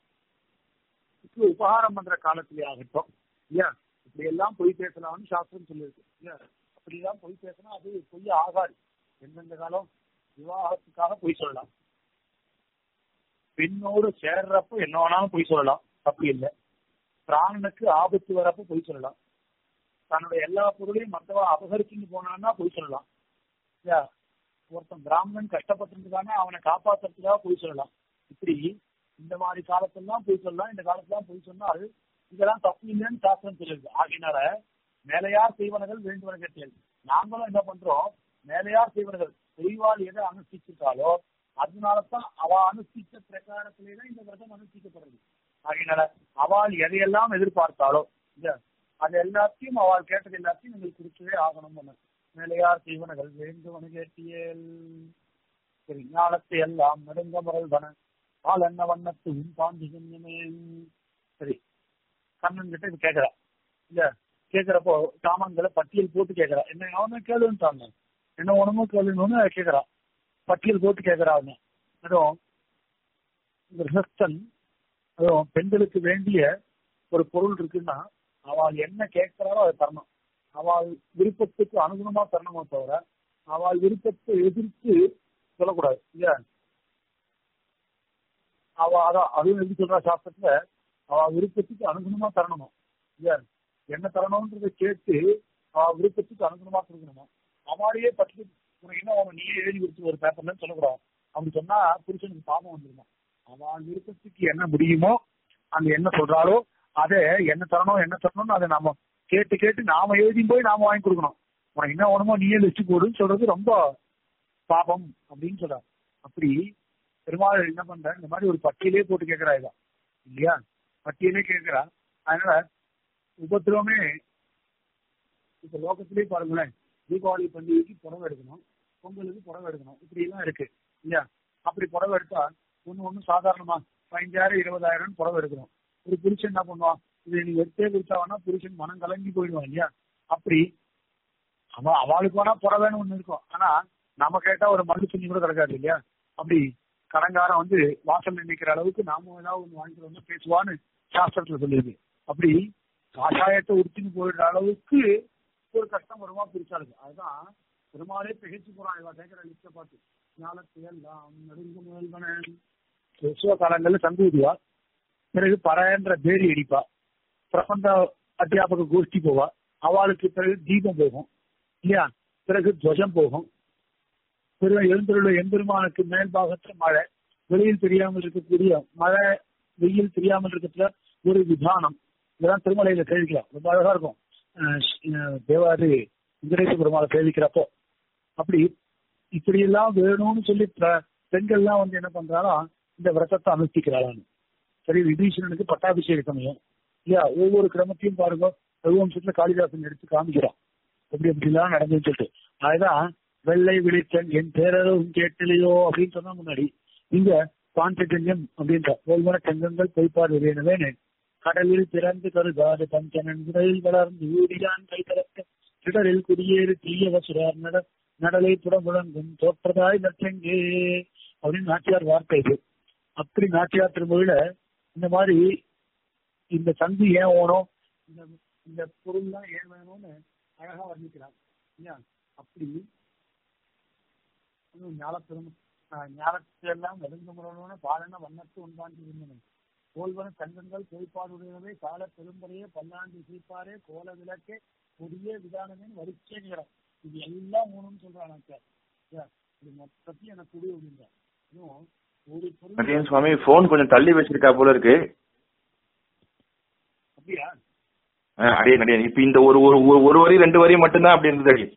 உபகாரம் பண்ற காலத்திலே ஆகட்டும் இல்லையா இப்படி எல்லாம் பொய் பேசலாம்னு சாஸ்திரம் சொல்லியிருக்கு இல்லையா அப்படிலாம் பொய் பேசினா அது பொய் ஆகாது எந்தெந்த காலம் விவாகத்துக்காக பொய் சொல்லலாம் பெண்ணோடு சேர்றப்ப என்ன வேணாலும் பொய் சொல்லலாம் தப்பு இல்லை பிராணனுக்கு ஆபத்து வரப்ப பொய் சொல்லலாம் தன்னுடைய எல்லா பொருளையும் மற்றவா அபகரிச்சுட்டு போனான்னா பொய் சொல்லலாம் இல்லையா ஒருத்தன் பிராமணன் கஷ்டப்பட்டிருந்தானே அவனை காப்பாத்துறதுக்காக பொய் சொல்லலாம் இப்படி இந்த மாதிரி காலத்தெல்லாம் பொய் சொல்லலாம் இந்த காலத்தெல்லாம் பொய் சொன்னால் இதெல்லாம் தப்பு இல்லைன்னு சாஸ்திரம் சொல்லிருக்கு ஆகினால மேலையார் செய்வனர்கள் வேண்டுவன கேட்டீர்கள் நாங்களும் என்ன பண்றோம் மேலையார் செய்வனர்கள் பெரியவாள் எதை அனுஷ்டிச்சிருக்காளோ அதனாலதான் அவ அனுஷ்டிச்ச பிரகாரத்திலே தான் இந்த விரதம் அனுஷ்டிக்கப்படுறது ஆகினால அவள் எதையெல்லாம் எதிர்பார்த்தாலோ இந்த அது எல்லாத்தையும் அவள் கேட்டது எல்லாத்தையும் எங்களுக்கு கொடுக்கவே ஆகணும் மேலையார் தீவனங்கள் வேண்டுவனு கேட்டியல் சரி ஞானத்தை எல்லாம் நெடுங்க முரல்வன பால் என்ன வண்ணத்து உன் பாண்டி சரி கண்ணன் கிட்ட இது கேட்கிறா இல்ல கேட்கிறப்போ சாமான்களை பட்டியல் போட்டு கேட்கிறா என்ன அவனு கேளுன்ட்டாங்க என்ன உணமோ கேளுன்னு கேட்கிறா பட்டியல் போட்டு கேட்கிறா அவன் அதுவும் கிரகஸ்தன் அதுவும் பெண்களுக்கு வேண்டிய ஒரு பொருள் இருக்குன்னா அவள் என்ன கேட்கிறாரோ அதை தரணும் அவள் விருப்பத்துக்கு அனுகுணமா தரணுமோ தவிர அவள் விருப்பத்தை எதிர்த்து சொல்லக்கூடாது இல்லையா அவ அதான் அதுவும் எப்படி சொல்றா சாஸ்திரத்துல அவ விருப்பத்துக்கு அனுகுணமா தரணுமா இல்லையா என்ன தரணும்ன்றதை கேட்டு அவ விருப்பத்துக்கு அனுகுணமா கொடுக்கணுமா அவளையே பற்றி உனக்கு என்ன அவனை நீயே எழுதி கொடுத்து ஒரு பேப்பர்லன்னு சொல்லக்கூடாது அப்படி சொன்னா புருஷனுக்கு பாவம் வந்துருமா அவன் விருப்பத்துக்கு என்ன முடியுமோ அந்த என்ன சொல்றாரோ அதை என்ன தரணும் என்ன தரணும்னு அதை நாம கேட்டு கேட்டு நாம எழுதி போய் நாம வாங்கி கொடுக்கணும் உனக்கு என்ன வேணுமோ நீயே லிஸ்ட் போடுன்னு சொல்றது ரொம்ப பாபம் அப்படின்னு சொல்றாரு அப்படி பெருமாள் என்ன பண்ற இந்த மாதிரி ஒரு பட்டியலே போட்டு கேட்கிறா இதான் இல்லையா பட்டியலே கேட்கிறா அதனால உபத்திரமே இப்ப லோகத்திலே பாருங்களேன் தீபாவளி பண்டிகைக்கு புடவை எடுக்கணும் பொங்கலுக்கு புடவை எடுக்கணும் இப்படி எல்லாம் இருக்கு இல்லையா அப்படி புடவை எடுத்தா ஒண்ணு ஒண்ணு சாதாரணமா பதினஞ்சாயிரம் இருபதாயிரம் புடவை எடுக்கணும் ஒரு புருஷன் என்ன பண்ணுவான் இது நீ எடுத்தே கொடுத்தாவனா புருஷன் மனம் கலங்கி போயிடுவான் இல்லையா அப்படி அவன் அவளுக்கு வேணா புடவைன்னு ஒண்ணு இருக்கும் ஆனா நம்ம கேட்டா ஒரு மல்லு துணி கூட கிடக்காது இல்லையா அப்படி கடங்காரம் வந்து வாசல் நினைக்கிற அளவுக்கு நாம ஏதாவது ஒண்ணு வாங்கிட்டு வந்து பேசுவான்னு சாஸ்திரத்துல சொல்லியிருக்கு அப்படி காஷாயத்தை உடுத்தின்னு போயிடுற அளவுக்கு ஒரு கஷ்டம் வருமா பிரிச்சாளுக்கு அதுதான் பெருமாளே திகைச்சு போறான் இவன் கேட்கிற லிஸ்ட பார்த்து ஞானத்தை எல்லாம் நெருங்கு முதல்வன கிறிஸ்துவ காலங்கள்ல சங்கூதிவா பிறகு பறையன்ற பேரி அடிப்பா பிரபந்த அத்தியாபக கோஷ்டி போவா அவளுக்கு பிறகு தீபம் போகும் இல்லையா பிறகு துவஜம் போகும் பிறகு எழுந்துள்ள எம்பெருமானுக்கு மேல் பாகத்துல மழை வெளியில் தெரியாமல் இருக்கக்கூடிய மழை வெயில் தெரியாமல் இருக்கிறதுல ஒரு விதானம் இதெல்லாம் திருமலையில கேள்விக்கலாம் ரொம்ப அழகா இருக்கும் தேவாதி இந்திரேச பெருமாளை சேவிக்கிறப்போ அப்படி இப்படி எல்லாம் வேணும்னு சொல்லி பெண்கள்லாம் வந்து என்ன பண்றாலும் இந்த விரதத்தை அனுஷ்டிக்கிறாளான்னு சரி விபீஷணனுக்கு பட்டாபிஷேக சமயம் இல்லையா ஒவ்வொரு கிரமத்தையும் பாருங்க ரகுவம்சத்துல காளிதாசன் எடுத்து காமிக்கிறான் எப்படி எப்படிலாம் நடந்துன்னு சொல்லிட்டு அதுதான் வெள்ளை விழித்தன் என் பேரளவும் கேட்டலையோ அப்படின்னு சொன்னா முன்னாடி இங்க பாஞ்சஜன்யம் அப்படின்ற ஒவ்வொரு தங்கங்கள் பொய்ப்பாடு வேணுமே கடலில் பிறந்து கருதாது பஞ்சனன் உடலில் வளர்ந்து ஊடியான் கைதரக்க திடலில் குடியேறு தீயவ சுரார் நட நடலை புடமுழங்கும் தோற்றதாய் நற்றெங்கே அப்படின்னு நாட்டியார் வார்த்தை இது அப்படி நாட்டியார் திருமொழியில இந்த மாதிரி இந்த சந்தி ஏன் ஓணும் இந்த இந்த பொருள் தான் ஏன் வேணும்னு அழகா வர்ணிக்கிறார் இல்லையா அப்படி ஞானத்திலும் ஞானத்தையெல்லாம் நெருங்க முறையான பாலன வண்ணத்து உண்பாண்டி இருந்தன கோல்வன தங்கங்கள் பொய்ப்பாடுடையவை கால பெரும்பறையே பல்லாண்டு சீப்பாரே கோல விளக்கே கொடிய விதானமே வரிச்சேங்கிறார் இது எல்லாம் மூணுன்னு சொல்றாங்க சார் இது மொத்தத்தையும் எனக்கு குடி அப்படின்றார் இன்னும் ஒரு பொருள் சுவாமி போன் கொஞ்சம் தள்ளி வச்சிருக்கா போல இருக்கு அப்படியா அடியே அடியே இப்ப இந்த ஒரு ஒரு ஒரு வரி ரெண்டு வரி மட்டும்தான் அப்படி இருந்தது அடி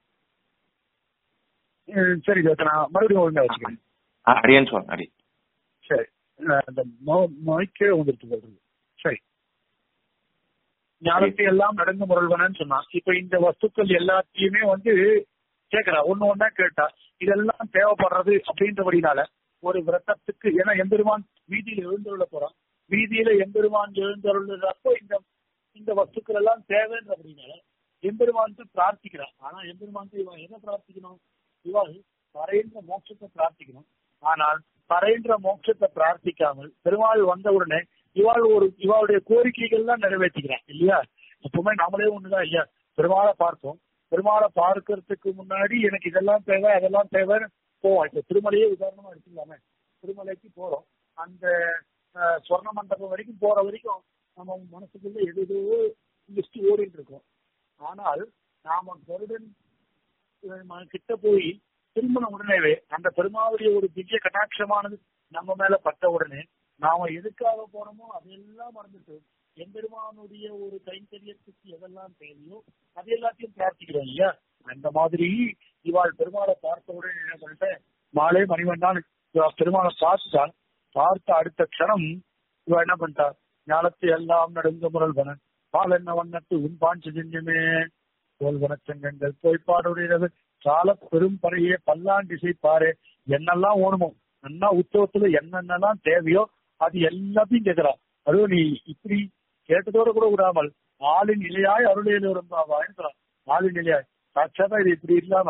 சரி நான் மறுபடியும் ஒழுங்கா வச்சுக்கிறேன் அடியேன்னு சுவாமி அடி சரி அந்த மொய்க்கே வந்துட்டு சொல்றது சரி ஞானத்தை எல்லாம் நடந்து முரல்வனன்னு சொன்னா இப்ப இந்த வஸ்துக்கள் எல்லாத்தையுமே வந்து கேட்கிறா ஒண்ணு ஒன்னா கேட்டா இதெல்லாம் தேவைப்படுறது அப்படின்றபடினால ஒரு விரதத்துக்கு ஏன்னா எம்பெருமான் வீதியில எழுந்தருள போறான் வீதியில எம்பெருமான் எழுந்தருளப்போ இந்த இந்த வஸ்துக்கள் எல்லாம் தேவைன்றபடினால எம்பெருமான் பிரார்த்திக்கிறான் ஆனா எம்பெருமான் இவன் என்ன பிரார்த்திக்கணும் இவள் பறையின்ற மோட்சத்தை பிரார்த்திக்கணும் ஆனால் பறையின்ற மோட்சத்தை பிரார்த்திக்காமல் பெருமாள் வந்த உடனே இவாள் ஒரு இவாளுடைய கோரிக்கைகள்லாம் நிறைவேற்றிக்கிறான் இல்லையா எப்பவுமே நம்மளே ஒண்ணுதான் ஐயா பெருமாளை பார்த்தோம் பெருமாளை பார்க்கறதுக்கு முன்னாடி எனக்கு இதெல்லாம் தேவை அதெல்லாம் தேவைன்னு போவோம் இப்ப திருமலையே உதாரணமா எடுத்துக்கலாமே திருமலைக்கு போறோம் அந்த சொர்ண மண்டபம் வரைக்கும் போற வரைக்கும் நம்ம மனசுக்குள்ள எது எதோ லிஸ்ட் ஓடிட்டு இருக்கோம் ஆனால் நாம கருடன் கிட்ட போய் திரும்பின உடனேவே அந்த பெருமாவுடைய ஒரு திவ்ய கட்டாட்சமானது நம்ம மேல பட்ட உடனே நாம எதுக்காக போறோமோ அதெல்லாம் மறந்துட்டு எம்பெருமானுடைய ஒரு கைங்கரியத்துக்கு எதெல்லாம் தேவையோ அது எல்லாத்தையும் பிரார்த்திக்கிறோம் இல்லையா அந்த மாதிரி இவாள் பெருமாளை பார்த்த உடனே என்ன பண்ணிட்டேன் மாலே மணிவண்ணான் இவா பெருமாளை பார்த்துட்டான் பார்த்த அடுத்த க்ஷணம் இவ என்ன பண்ணிட்டா ஞானத்தை எல்லாம் நடுங்க முரல்வன பால் என்ன வண்ணத்து உன் பாஞ்சு ஜெஞ்சமே கோல்வனச்சங்கங்கள் போய்ப்பாடுடையது சால பெரும் பறையே பல்லாண்டிசை பாரு என்னெல்லாம் ஓணுமோ என்ன உற்சவத்துல என்னென்னலாம் தேவையோ அது எல்லாத்தையும் கேட்கிறான் அதுவும் நீ இப்படி கேட்டதோட கூட விடாமல் ஆளின் நிலையாய் அருளையில இருந்தாவான்னு ஆளின் நிலையாய் சாட்சாத்தா இது இப்படி இல்லாம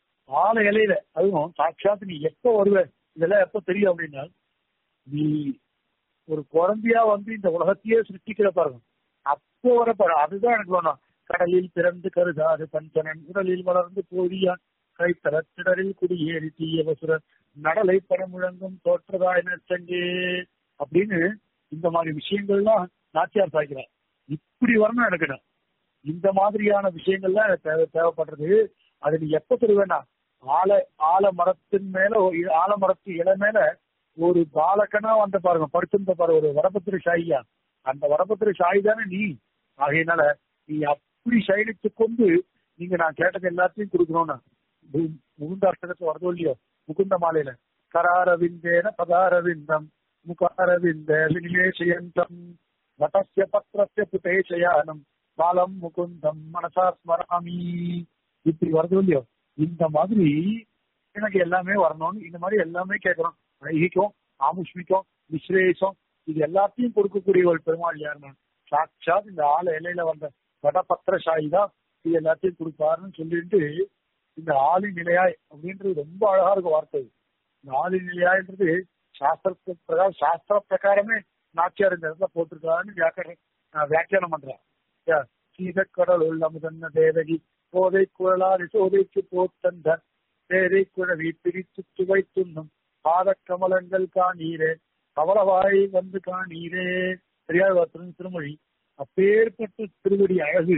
ஆள இலையில அதுவும் சாட்சாத் நீ எப்ப வருவ இதெல்லாம் எப்ப தெரியும் அப்படின்னா நீ ஒரு குழந்தையா வந்து இந்த உலகத்தையே சிருஷ்டிக்கிற பாருங்க அப்போ வர பாரு அதுதான் எனக்கு வேணும் கடலில் பிறந்து கருதாது பஞ்சனன் உடலில் வளர்ந்து போதியான் கைத்தர திடரில் குடியேறி தீய வசுரன் நடலை பரமுழங்கும் தோற்றதாய் நச்சங்கே அப்படின்னு இந்த மாதிரி விஷயங்கள்லாம் நாச்சியார் சாய்க்கிறார் இப்படி வரணும் எடுக்கணும் இந்த மாதிரியான விஷயங்கள்லாம் எனக்கு தேவை தேவைப்படுறது அது நீ எப்ப தருவேன்னா ஆல ஆல மரத்தின் மேல ஒரு ஆலமரத்து இலை மேல ஒரு பாலக்கனா வந்த பாருங்க படுத்திருந்த பாரு ஒரு வடபத்திர ஷாயியா அந்த வடபத்திர ஷாயி தானே நீ ஆகையினால நீ அப்படி சயனித்து கொண்டு நீங்க நான் கேட்டது எல்லாத்தையும் கொடுக்கணும்னா முகுந்த அர்த்தகத்து வரதோ இல்லையோ முகுந்த மாலையில கராரவிந்தேன பதாரவிந்தம் முகாரவிந்த விநிலேஷயந்தம் வட்டஸ்ய பத்திரஸ்ய புதேஷயானம் பாலம் முகுந்தம் மனசா ஸ்மராமி இப்படி வருதோ இல்லையோ இந்த மாதிரி எனக்கு எல்லாமே வரணும்னு இந்த மாதிரி எல்லாமே கேட்கணும் ஐகிக்கும் ஆமுஷ்மிக்கும் விஸ்ரேஷம் இது எல்லாத்தையும் கொடுக்கக்கூடிய ஒரு பெருமாள் யாருன்னா சாட்சாத் இந்த ஆள இலையில வந்த வடபத்திரசாயி தான் இது எல்லாத்தையும் கொடுப்பாருன்னு சொல்லிட்டு இந்த ஆளி நிலையாய் அப்படின்றது ரொம்ப அழகா இருக்கும் வார்த்தை இந்த ஆளி நிலையாய்ன்றது சாஸ்திரத்து பிரகாரம் சாஸ்திர பிரகாரமே நாச்சியார் இந்த இடத்துல போட்டிருக்காருன்னு வியாக்கரணம் வியாக்கியானம் பண்றான் சீதக்கடல் உள்ள முதன்ன தேவகி போதை குழலாரி சோதைக்கு போத்தந்த தேரை குழவி பிரித்து துவை துண்ணும் பாதக்கமலங்கள் காணீரே கவலவாய் வந்து காணீரே பெரியார் திருமொழி அப்பேற்பட்ட திருவடி அழகு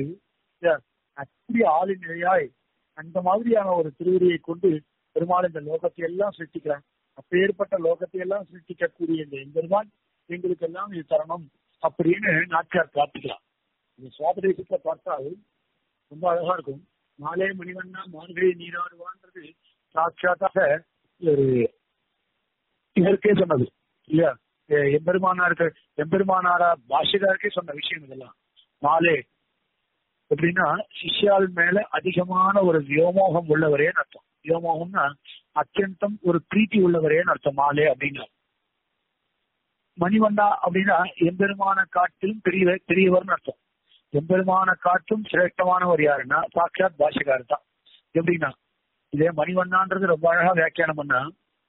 அப்படி ஆளின் நிலையாய் அந்த மாதிரியான ஒரு திருவடியை கொண்டு பெருமாள் இந்த லோகத்தை எல்லாம் சிருஷ்டிக்கிறான் அப்பேற்பட்ட லோகத்தை எல்லாம் சிருஷ்டிக்கக்கூடிய இந்த எம்பெருமான் எங்களுக்கு எல்லாம் இது தரணும் அப்படின்னு நாச்சியார் பிரார்த்திக்கலாம் இந்த சுவாபதேசத்தை பார்த்தால் ரொம்ப அழகா இருக்கும் மாலே மணிவண்ணா மார்கழி நீராடுவான்றது சாட்சாத்தாக ஒரு இதற்கே சொன்னது இல்லையா எம்பெருமானாருக்கு எம்பெருமானாரா பாஷிகாருக்கே சொன்ன விஷயம் இதெல்லாம் மாலே எப்படின்னா சிஷ்யால் மேல அதிகமான ஒரு வியோமோகம் உள்ளவரேன்னு அர்த்தம் வியோமோகம்னா அத்தியந்தம் ஒரு பிரீத்தி உள்ளவரேன்னு அர்த்தம் மாலே அப்படின்னா மணிவண்ணா அப்படின்னா எம்பெருமான காட்டிலும் பெரிய பெரியவர்னு அர்த்தம் எம்பெருமான காட்டும் சிரேஷ்டமானவர் யாருன்னா சாட்சாத் பாஷகார் தான் எப்படின்னா இதே மணிவண்ணான்றது ரொம்ப அழகா வியாக்கியானம் பண்ணா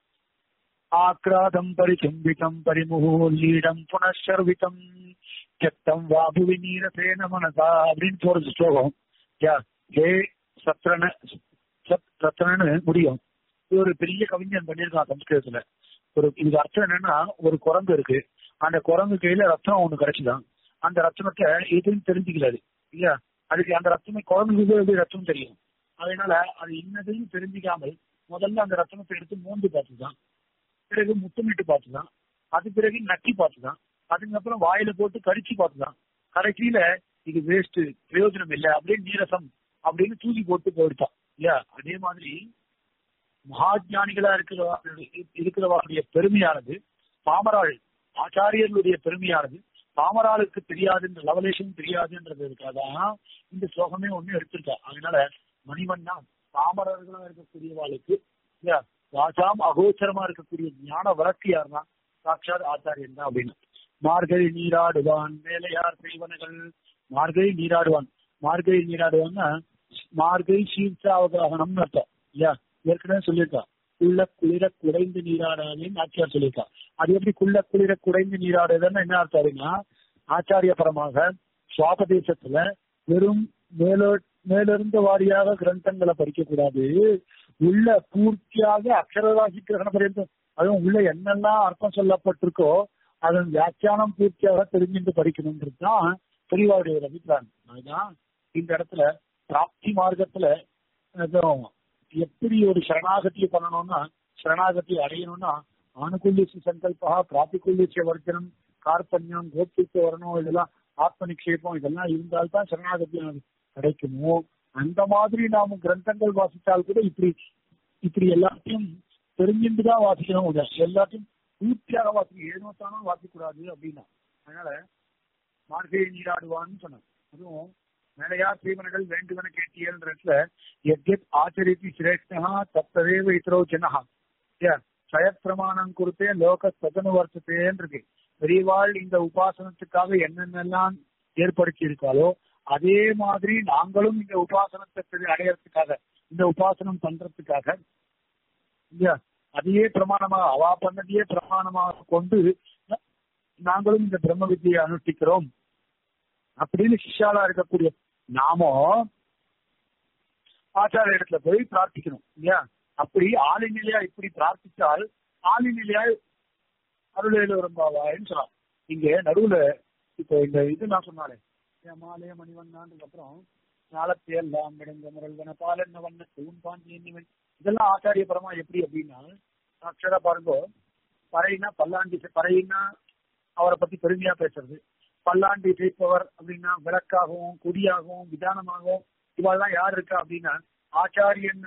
ஆக்ராதம் பரிசும்பிதம் பரிமுகோல்லீடம் புனஷர்விதம் கெத்தம் வாபுவி நீரசேன மனசா அப்படின்னு போறது ஸ்லோகம் யா ஏ சத்ரன சத்ரன்னு முடியும் இது ஒரு பெரிய கவிஞன் பண்ணியிருக்கான் சம்ஸ்கிருதத்துல ஒரு இது அர்த்தம் என்னன்னா ஒரு குரங்கு இருக்கு அந்த குரங்கு கையில ரத்னம் ஒண்ணு கிடைச்சுதான் அந்த ரத்னத்தை எதுன்னு தெரிஞ்சுக்கலாது இல்லையா அதுக்கு அந்த ரத்தமே குழந்தைக்கு எப்படி ரத்தம் தெரியும் அதனால அது இன்னதுன்னு தெரிஞ்சுக்காமல் முதல்ல அந்த ரத்தனத்தை எடுத்து மோந்து பார்த்துதான் பிறகு முத்தமிட்டு பார்த்துதான் அது பிறகு நக்கி பார்த்துதான் அதுக்கப்புறம் வாயில போட்டு கடிச்சு பார்த்துதான் கடைசியில இது வேஸ்ட் பிரயோஜனம் இல்லை அப்படின்னு நீரசம் அப்படின்னு தூக்கி போட்டு போயிட்டான் இல்லையா அதே மாதிரி மகாஜானிகளா இருக்கிற இருக்கிறவர்களுடைய பெருமையானது பாமராள் ஆச்சாரியர்களுடைய பெருமையானது பாமராளுக்கு தெரியாதுன்ற லவலேஷன் தெரியாதுன்றதுக்காக இந்த ஸ்லோகமே ஒண்ணு எடுத்திருக்கா அதனால மணிவண்ணா பாமரர்களா இருக்கக்கூடியவாளுக்கு ராஜாம் அகோச்சரமா இருக்கக்கூடிய ஞான வழக்கு யாருன்னா சாட்சாத் ஆச்சாரியன் தான் அப்படின்னு மார்கழி நீராடுவான் வேலையார் செய்வனகள் மார்கழி நீராடுவான் மார்கழி நீராடுவான்னா மார்கழி சீர்த்தாவதாகனம்னு அர்த்தம் இல்லையா ஏற்கனவே சொல்லியிருக்கா குள்ள குளிர குடைந்து நீராடாதுன்னு ஆச்சியார் சொல்லியிருக்கா அது எப்படி குள்ள குளிர குடைந்து நீராடுதுன்னு என்ன அர்த்தம் அப்படின்னா ஆச்சாரிய பரமாக சுவாபதேசத்துல வெறும் மேலோ மேலிருந்த வாரியாக கிரந்தங்களை படிக்க கூடாது உள்ள பூர்த்தியாக அக்ஷரராசி கிரகண பரியந்தம் அதுவும் உள்ள என்னெல்லாம் அர்த்தம் சொல்லப்பட்டிருக்கோ அதன் வியாக்கியானம் பூர்த்தியாக தெரிஞ்சுட்டு படிக்கணும்ன்றது தான் பெரியவாருடைய அபிப்பிராயம் அதுதான் இந்த இடத்துல பிராப்தி மார்க்கத்துல எப்படி ஒரு சரணாகத்தியை பண்ணணும்னா சரணாகதி அடையணும்னா ஆணுகுல்யசி சங்கல்பா பிராபிகுல்யசிய வர்த்தனம் கார்பண்யம் கோபித்து வரணும் இதெல்லாம் ஆத்ம நிக்ஷேபம் இதெல்லாம் இருந்தால்தான் சரணாகதி கிடைக்குமோ அந்த மாதிரி நாம கிரந்தங்கள் வாசித்தால் கூட இப்படி இப்படி எல்லாத்தையும் தெரிஞ்சுட்டுதான் வாசிக்கணும் எல்லாத்தையும் பூர்த்தியாக வாசிக்க ஏனோ தானோ வாசிக்க கூடாது அப்படின்னா அதனால மார்கழி நீராடுவான்னு சொன்னாங்க அதுவும் மேலையா ஸ்ரீமனகள் வேண்டுவன கேட்டியல்ன்றதுல எத்யத் ஆச்சரித்தி சிரேஷ்டா தத்ததேவ இத்தரோ ஜனஹா சயப்பிரமாணம் கொடுத்தே லோக சதனு வர்த்தத்தேன்னு இருக்கு பெரியவாள் இந்த உபாசனத்துக்காக என்னென்னலாம் ஏற்படுத்தி இருக்காளோ அதே மாதிரி நாங்களும் இந்த உபாசனத்தை அடையறதுக்காக இந்த உபாசனம் பண்றதுக்காக இல்லையா அதையே பிரமாணமாக அவா பண்ணதையே பிரமாணமாக கொண்டு நாங்களும் இந்த பிரம்ம வித்தியை அனுஷ்டிக்கிறோம் அப்படின்னு சிஷ்யாலா இருக்கக்கூடிய நாமோ ஆச்சாரிய இடத்துல போய் பிரார்த்திக்கணும் இல்லையா அப்படி ஆளிநிலையா இப்படி பிரார்த்தித்தால் ஆளிநிலையா அருளையில வரும்பாவாயின்னு சொல்லலாம் இங்க நடுவுல இப்போ இந்த இது நான் சொன்னாலே மாலைய மணிவண்ணான்றதுக்கு அப்புறம் ஞாலத்தையெல்லாம் விடுங்க முரல்வன பாலன்ன வண்ண தூண் பாஞ்சி எண்ணிவன் இதெல்லாம் ஆச்சாரியபரமா எப்படி அப்படின்னா அக்ஷரா பாருங்க பறையினா பல்லாண்டி பறையினா அவரை பத்தி பெருமையா பேசுறது பல்லாண்டி ஜெயிப்பவர் அப்படின்னா விளக்காகவும் கொடியாகவும் விதானமாகவும் இவாள்லாம் யார் இருக்கா அப்படின்னா ஆச்சாரியன்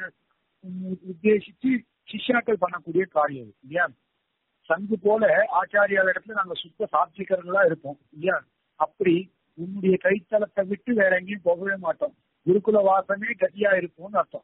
உத்தேசிச்சு சிஷ்யாக்கள் பண்ணக்கூடிய காரியம் இல்லையா சங்கு போல ஆச்சாரியால் இடத்துல நாங்க சுத்த சாட்சிகர்களா இருப்போம் இல்லையா அப்படி உன்னுடைய கைத்தளத்தை விட்டு வேற எங்கேயும் போகவே மாட்டோம் குருகுல வாசமே கதியா இருப்போம்னு அர்த்தம்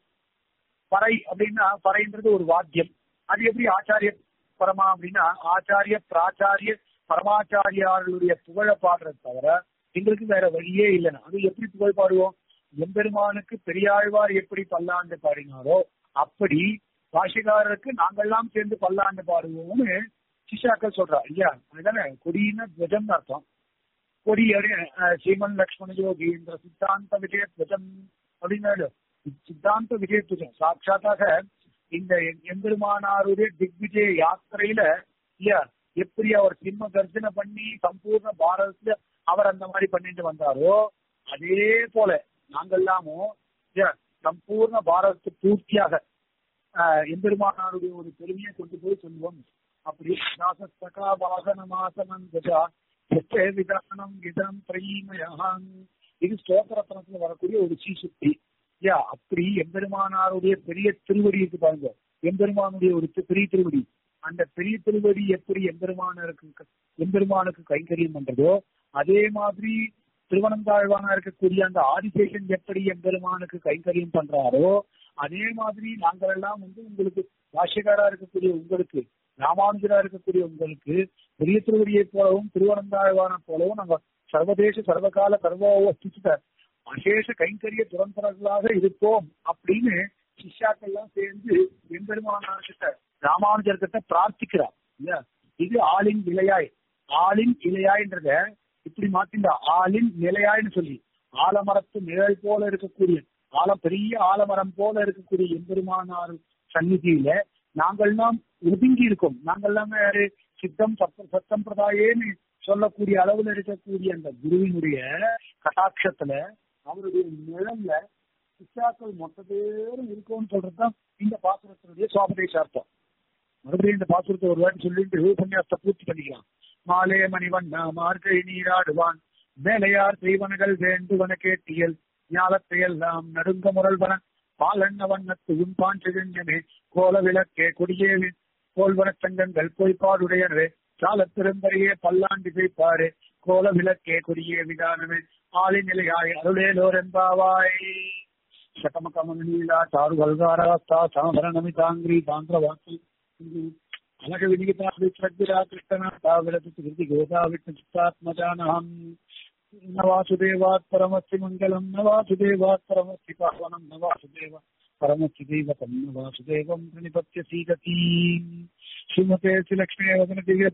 பறை அப்படின்னா பறைன்றது ஒரு வாத்தியம் அது எப்படி ஆச்சாரிய பரமா அப்படின்னா ஆச்சாரிய பிராச்சாரிய பரமாச்சாரியார்களுடைய புகழ பாடுறது தவிர எங்களுக்கு வேற வழியே இல்லைன்னா அது எப்படி புகழ் பாடுவோம் எம்பெருமானுக்கு பெரியாழ்வார் எப்படி பல்லாண்டு பாடினாரோ அப்படி பாஷிகாரருக்கு நாங்கெல்லாம் சேர்ந்து பல்லாண்டு பாடுவோம்னு சிஷாக்கள் சொல்றா இல்லையா அதுதானே கொடின்னா துவஜம் அர்த்தம் கொடி ஸ்ரீமன் லக்ஷ்மண யோகீந்திர சித்தாந்த விஜய துவஜம் அப்படின்னு சித்தாந்த விஜய துவஜம் சாட்சாத்தாக இந்த எம்பெருமானாருடைய திக்விஜய யாத்திரையில இல்லையா எப்படி அவர் சிம்ம கர்ஜனை பண்ணி சம்பூர்ண பாரதத்துல அவர் அந்த மாதிரி பண்ணிட்டு வந்தாரோ அதே போல நாங்கெல்லாமும் சம்பூர்ண பாரதத்து பூர்த்தியாக எம்பெருமானாருடைய ஒரு பெருமையை கொண்டு போய் சொல்லுவோம் அப்படி தாசஸ்தகா வாகன மாசனம் கஜா விதானம் இதம் பிரீமயான் இது ஸ்தோத்திரத்தனத்துல வரக்கூடிய ஒரு சீசுக்தி யா அப்படி எம்பெருமானாருடைய பெரிய திருவடி இருக்கு பாருங்க எம்பெருமானுடைய ஒரு பெரிய திருவடி அந்த பெரிய திருவடி எப்படி எம்பெருமானருக்கு எம்பெருமானுக்கு கைங்கரியம் பண்றதோ அதே மாதிரி திருவனந்தாழ்வானா இருக்கக்கூடிய அந்த ஆதிசேஷன் எப்படி எம்பெருமானுக்கு கைங்கரியம் பண்றாரோ அதே மாதிரி நாங்கள் எல்லாம் வந்து உங்களுக்கு பாஷ்யக்காரா இருக்கக்கூடிய உங்களுக்கு ராமானுஜரா இருக்கக்கூடிய உங்களுக்கு பெரிய திருவடியை போலவும் திருவனந்தாழ்வான போலவும் நாங்க சர்வதேச சர்வகால சர்வோஸ்தித்த அசேஷ கைங்கரிய துரந்தர்களாக இருப்போம் அப்படின்னு சிஷ்யாக்கள்லாம் சேர்ந்து எம்பெருமானார்கிட்ட ராமானுஜர் கிட்ட பிரார்த்திக்கிறார் இல்லையா இது ஆளின் இலையாய் ஆளின் இலையாய்ன்றத இப்படி மாத்திண்டா ஆளின் நிலையாய்னு சொல்லி ஆலமரத்து நிழல் போல இருக்கக்கூடிய ஆல பெரிய ஆலமரம் போல இருக்கக்கூடிய எம்பெருமானார் சந்நிதியில நாங்கள்லாம் ஒதுங்கி இருக்கோம் நாங்கள்லாம் யாரு சித்தம் சத்த சத்தம்பிரதாயேன்னு சொல்லக்கூடிய அளவுல இருக்கக்கூடிய அந்த குருவினுடைய கட்டாட்சத்துல அவருடைய நிழல்ல சிஷாக்கள் மொத்த பேரும் இருக்கும்னு சொல்றதுதான் இந்த பாசுரத்தினுடைய சுவாபதேசார்த்தம் மறுபடியும் இந்த பாசுரத்தை ஒரு வாட்டி சொல்லிட்டு உபன்யாசத்தை பூர்த்தி பண்ணிக்கலாம் மாலே மணிவண்ணா மார்கழி நீராடுவான் மேலையார் செய்வனகள் வேண்டுவன கேட்டியல் ஞாலத்தை எல்லாம் நடுங்க முரல்வன பாலண்ண வண்ணத்து உண்பாஞ்செஞ்சமே கோல விளக்கே கொடியேவி கோல்வன சங்கங்கள் பொய்ப்பாடுடையனவே சால பெரும்பரையே பல்லாண்டு செய்ப்பாரு கோல விளக்கே கொடியே விதானமே ஆளி நிலையாய் அருளேலோரெம்பாவாய் శతమకమనీలా చారు గల్గారాస్తా సామరణమితాంగ్రీ తాంత్రవాక్యం అలగ వినిగితా విశ్రగ్గిరా కృష్ణ తావిడతి కృతి గోదా విష్ణు చిత్తాత్మజానహం न वासुदेवात् परमस्ति मङ्गलम् न वासुदेवात् परमस्ति पावनम् न वासुदेव परमस्ति दैवतम् न वासुदेवम् प्रणिपत्य सीदती श्रीमते श्रीलक्ष्मी वदन दिव्य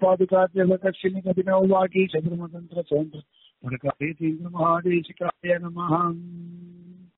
पादुकाद्यवकर्षिणि कविनौ वागी चतुर्मतन्त्र सौन्द्र महादेशिकाय नमः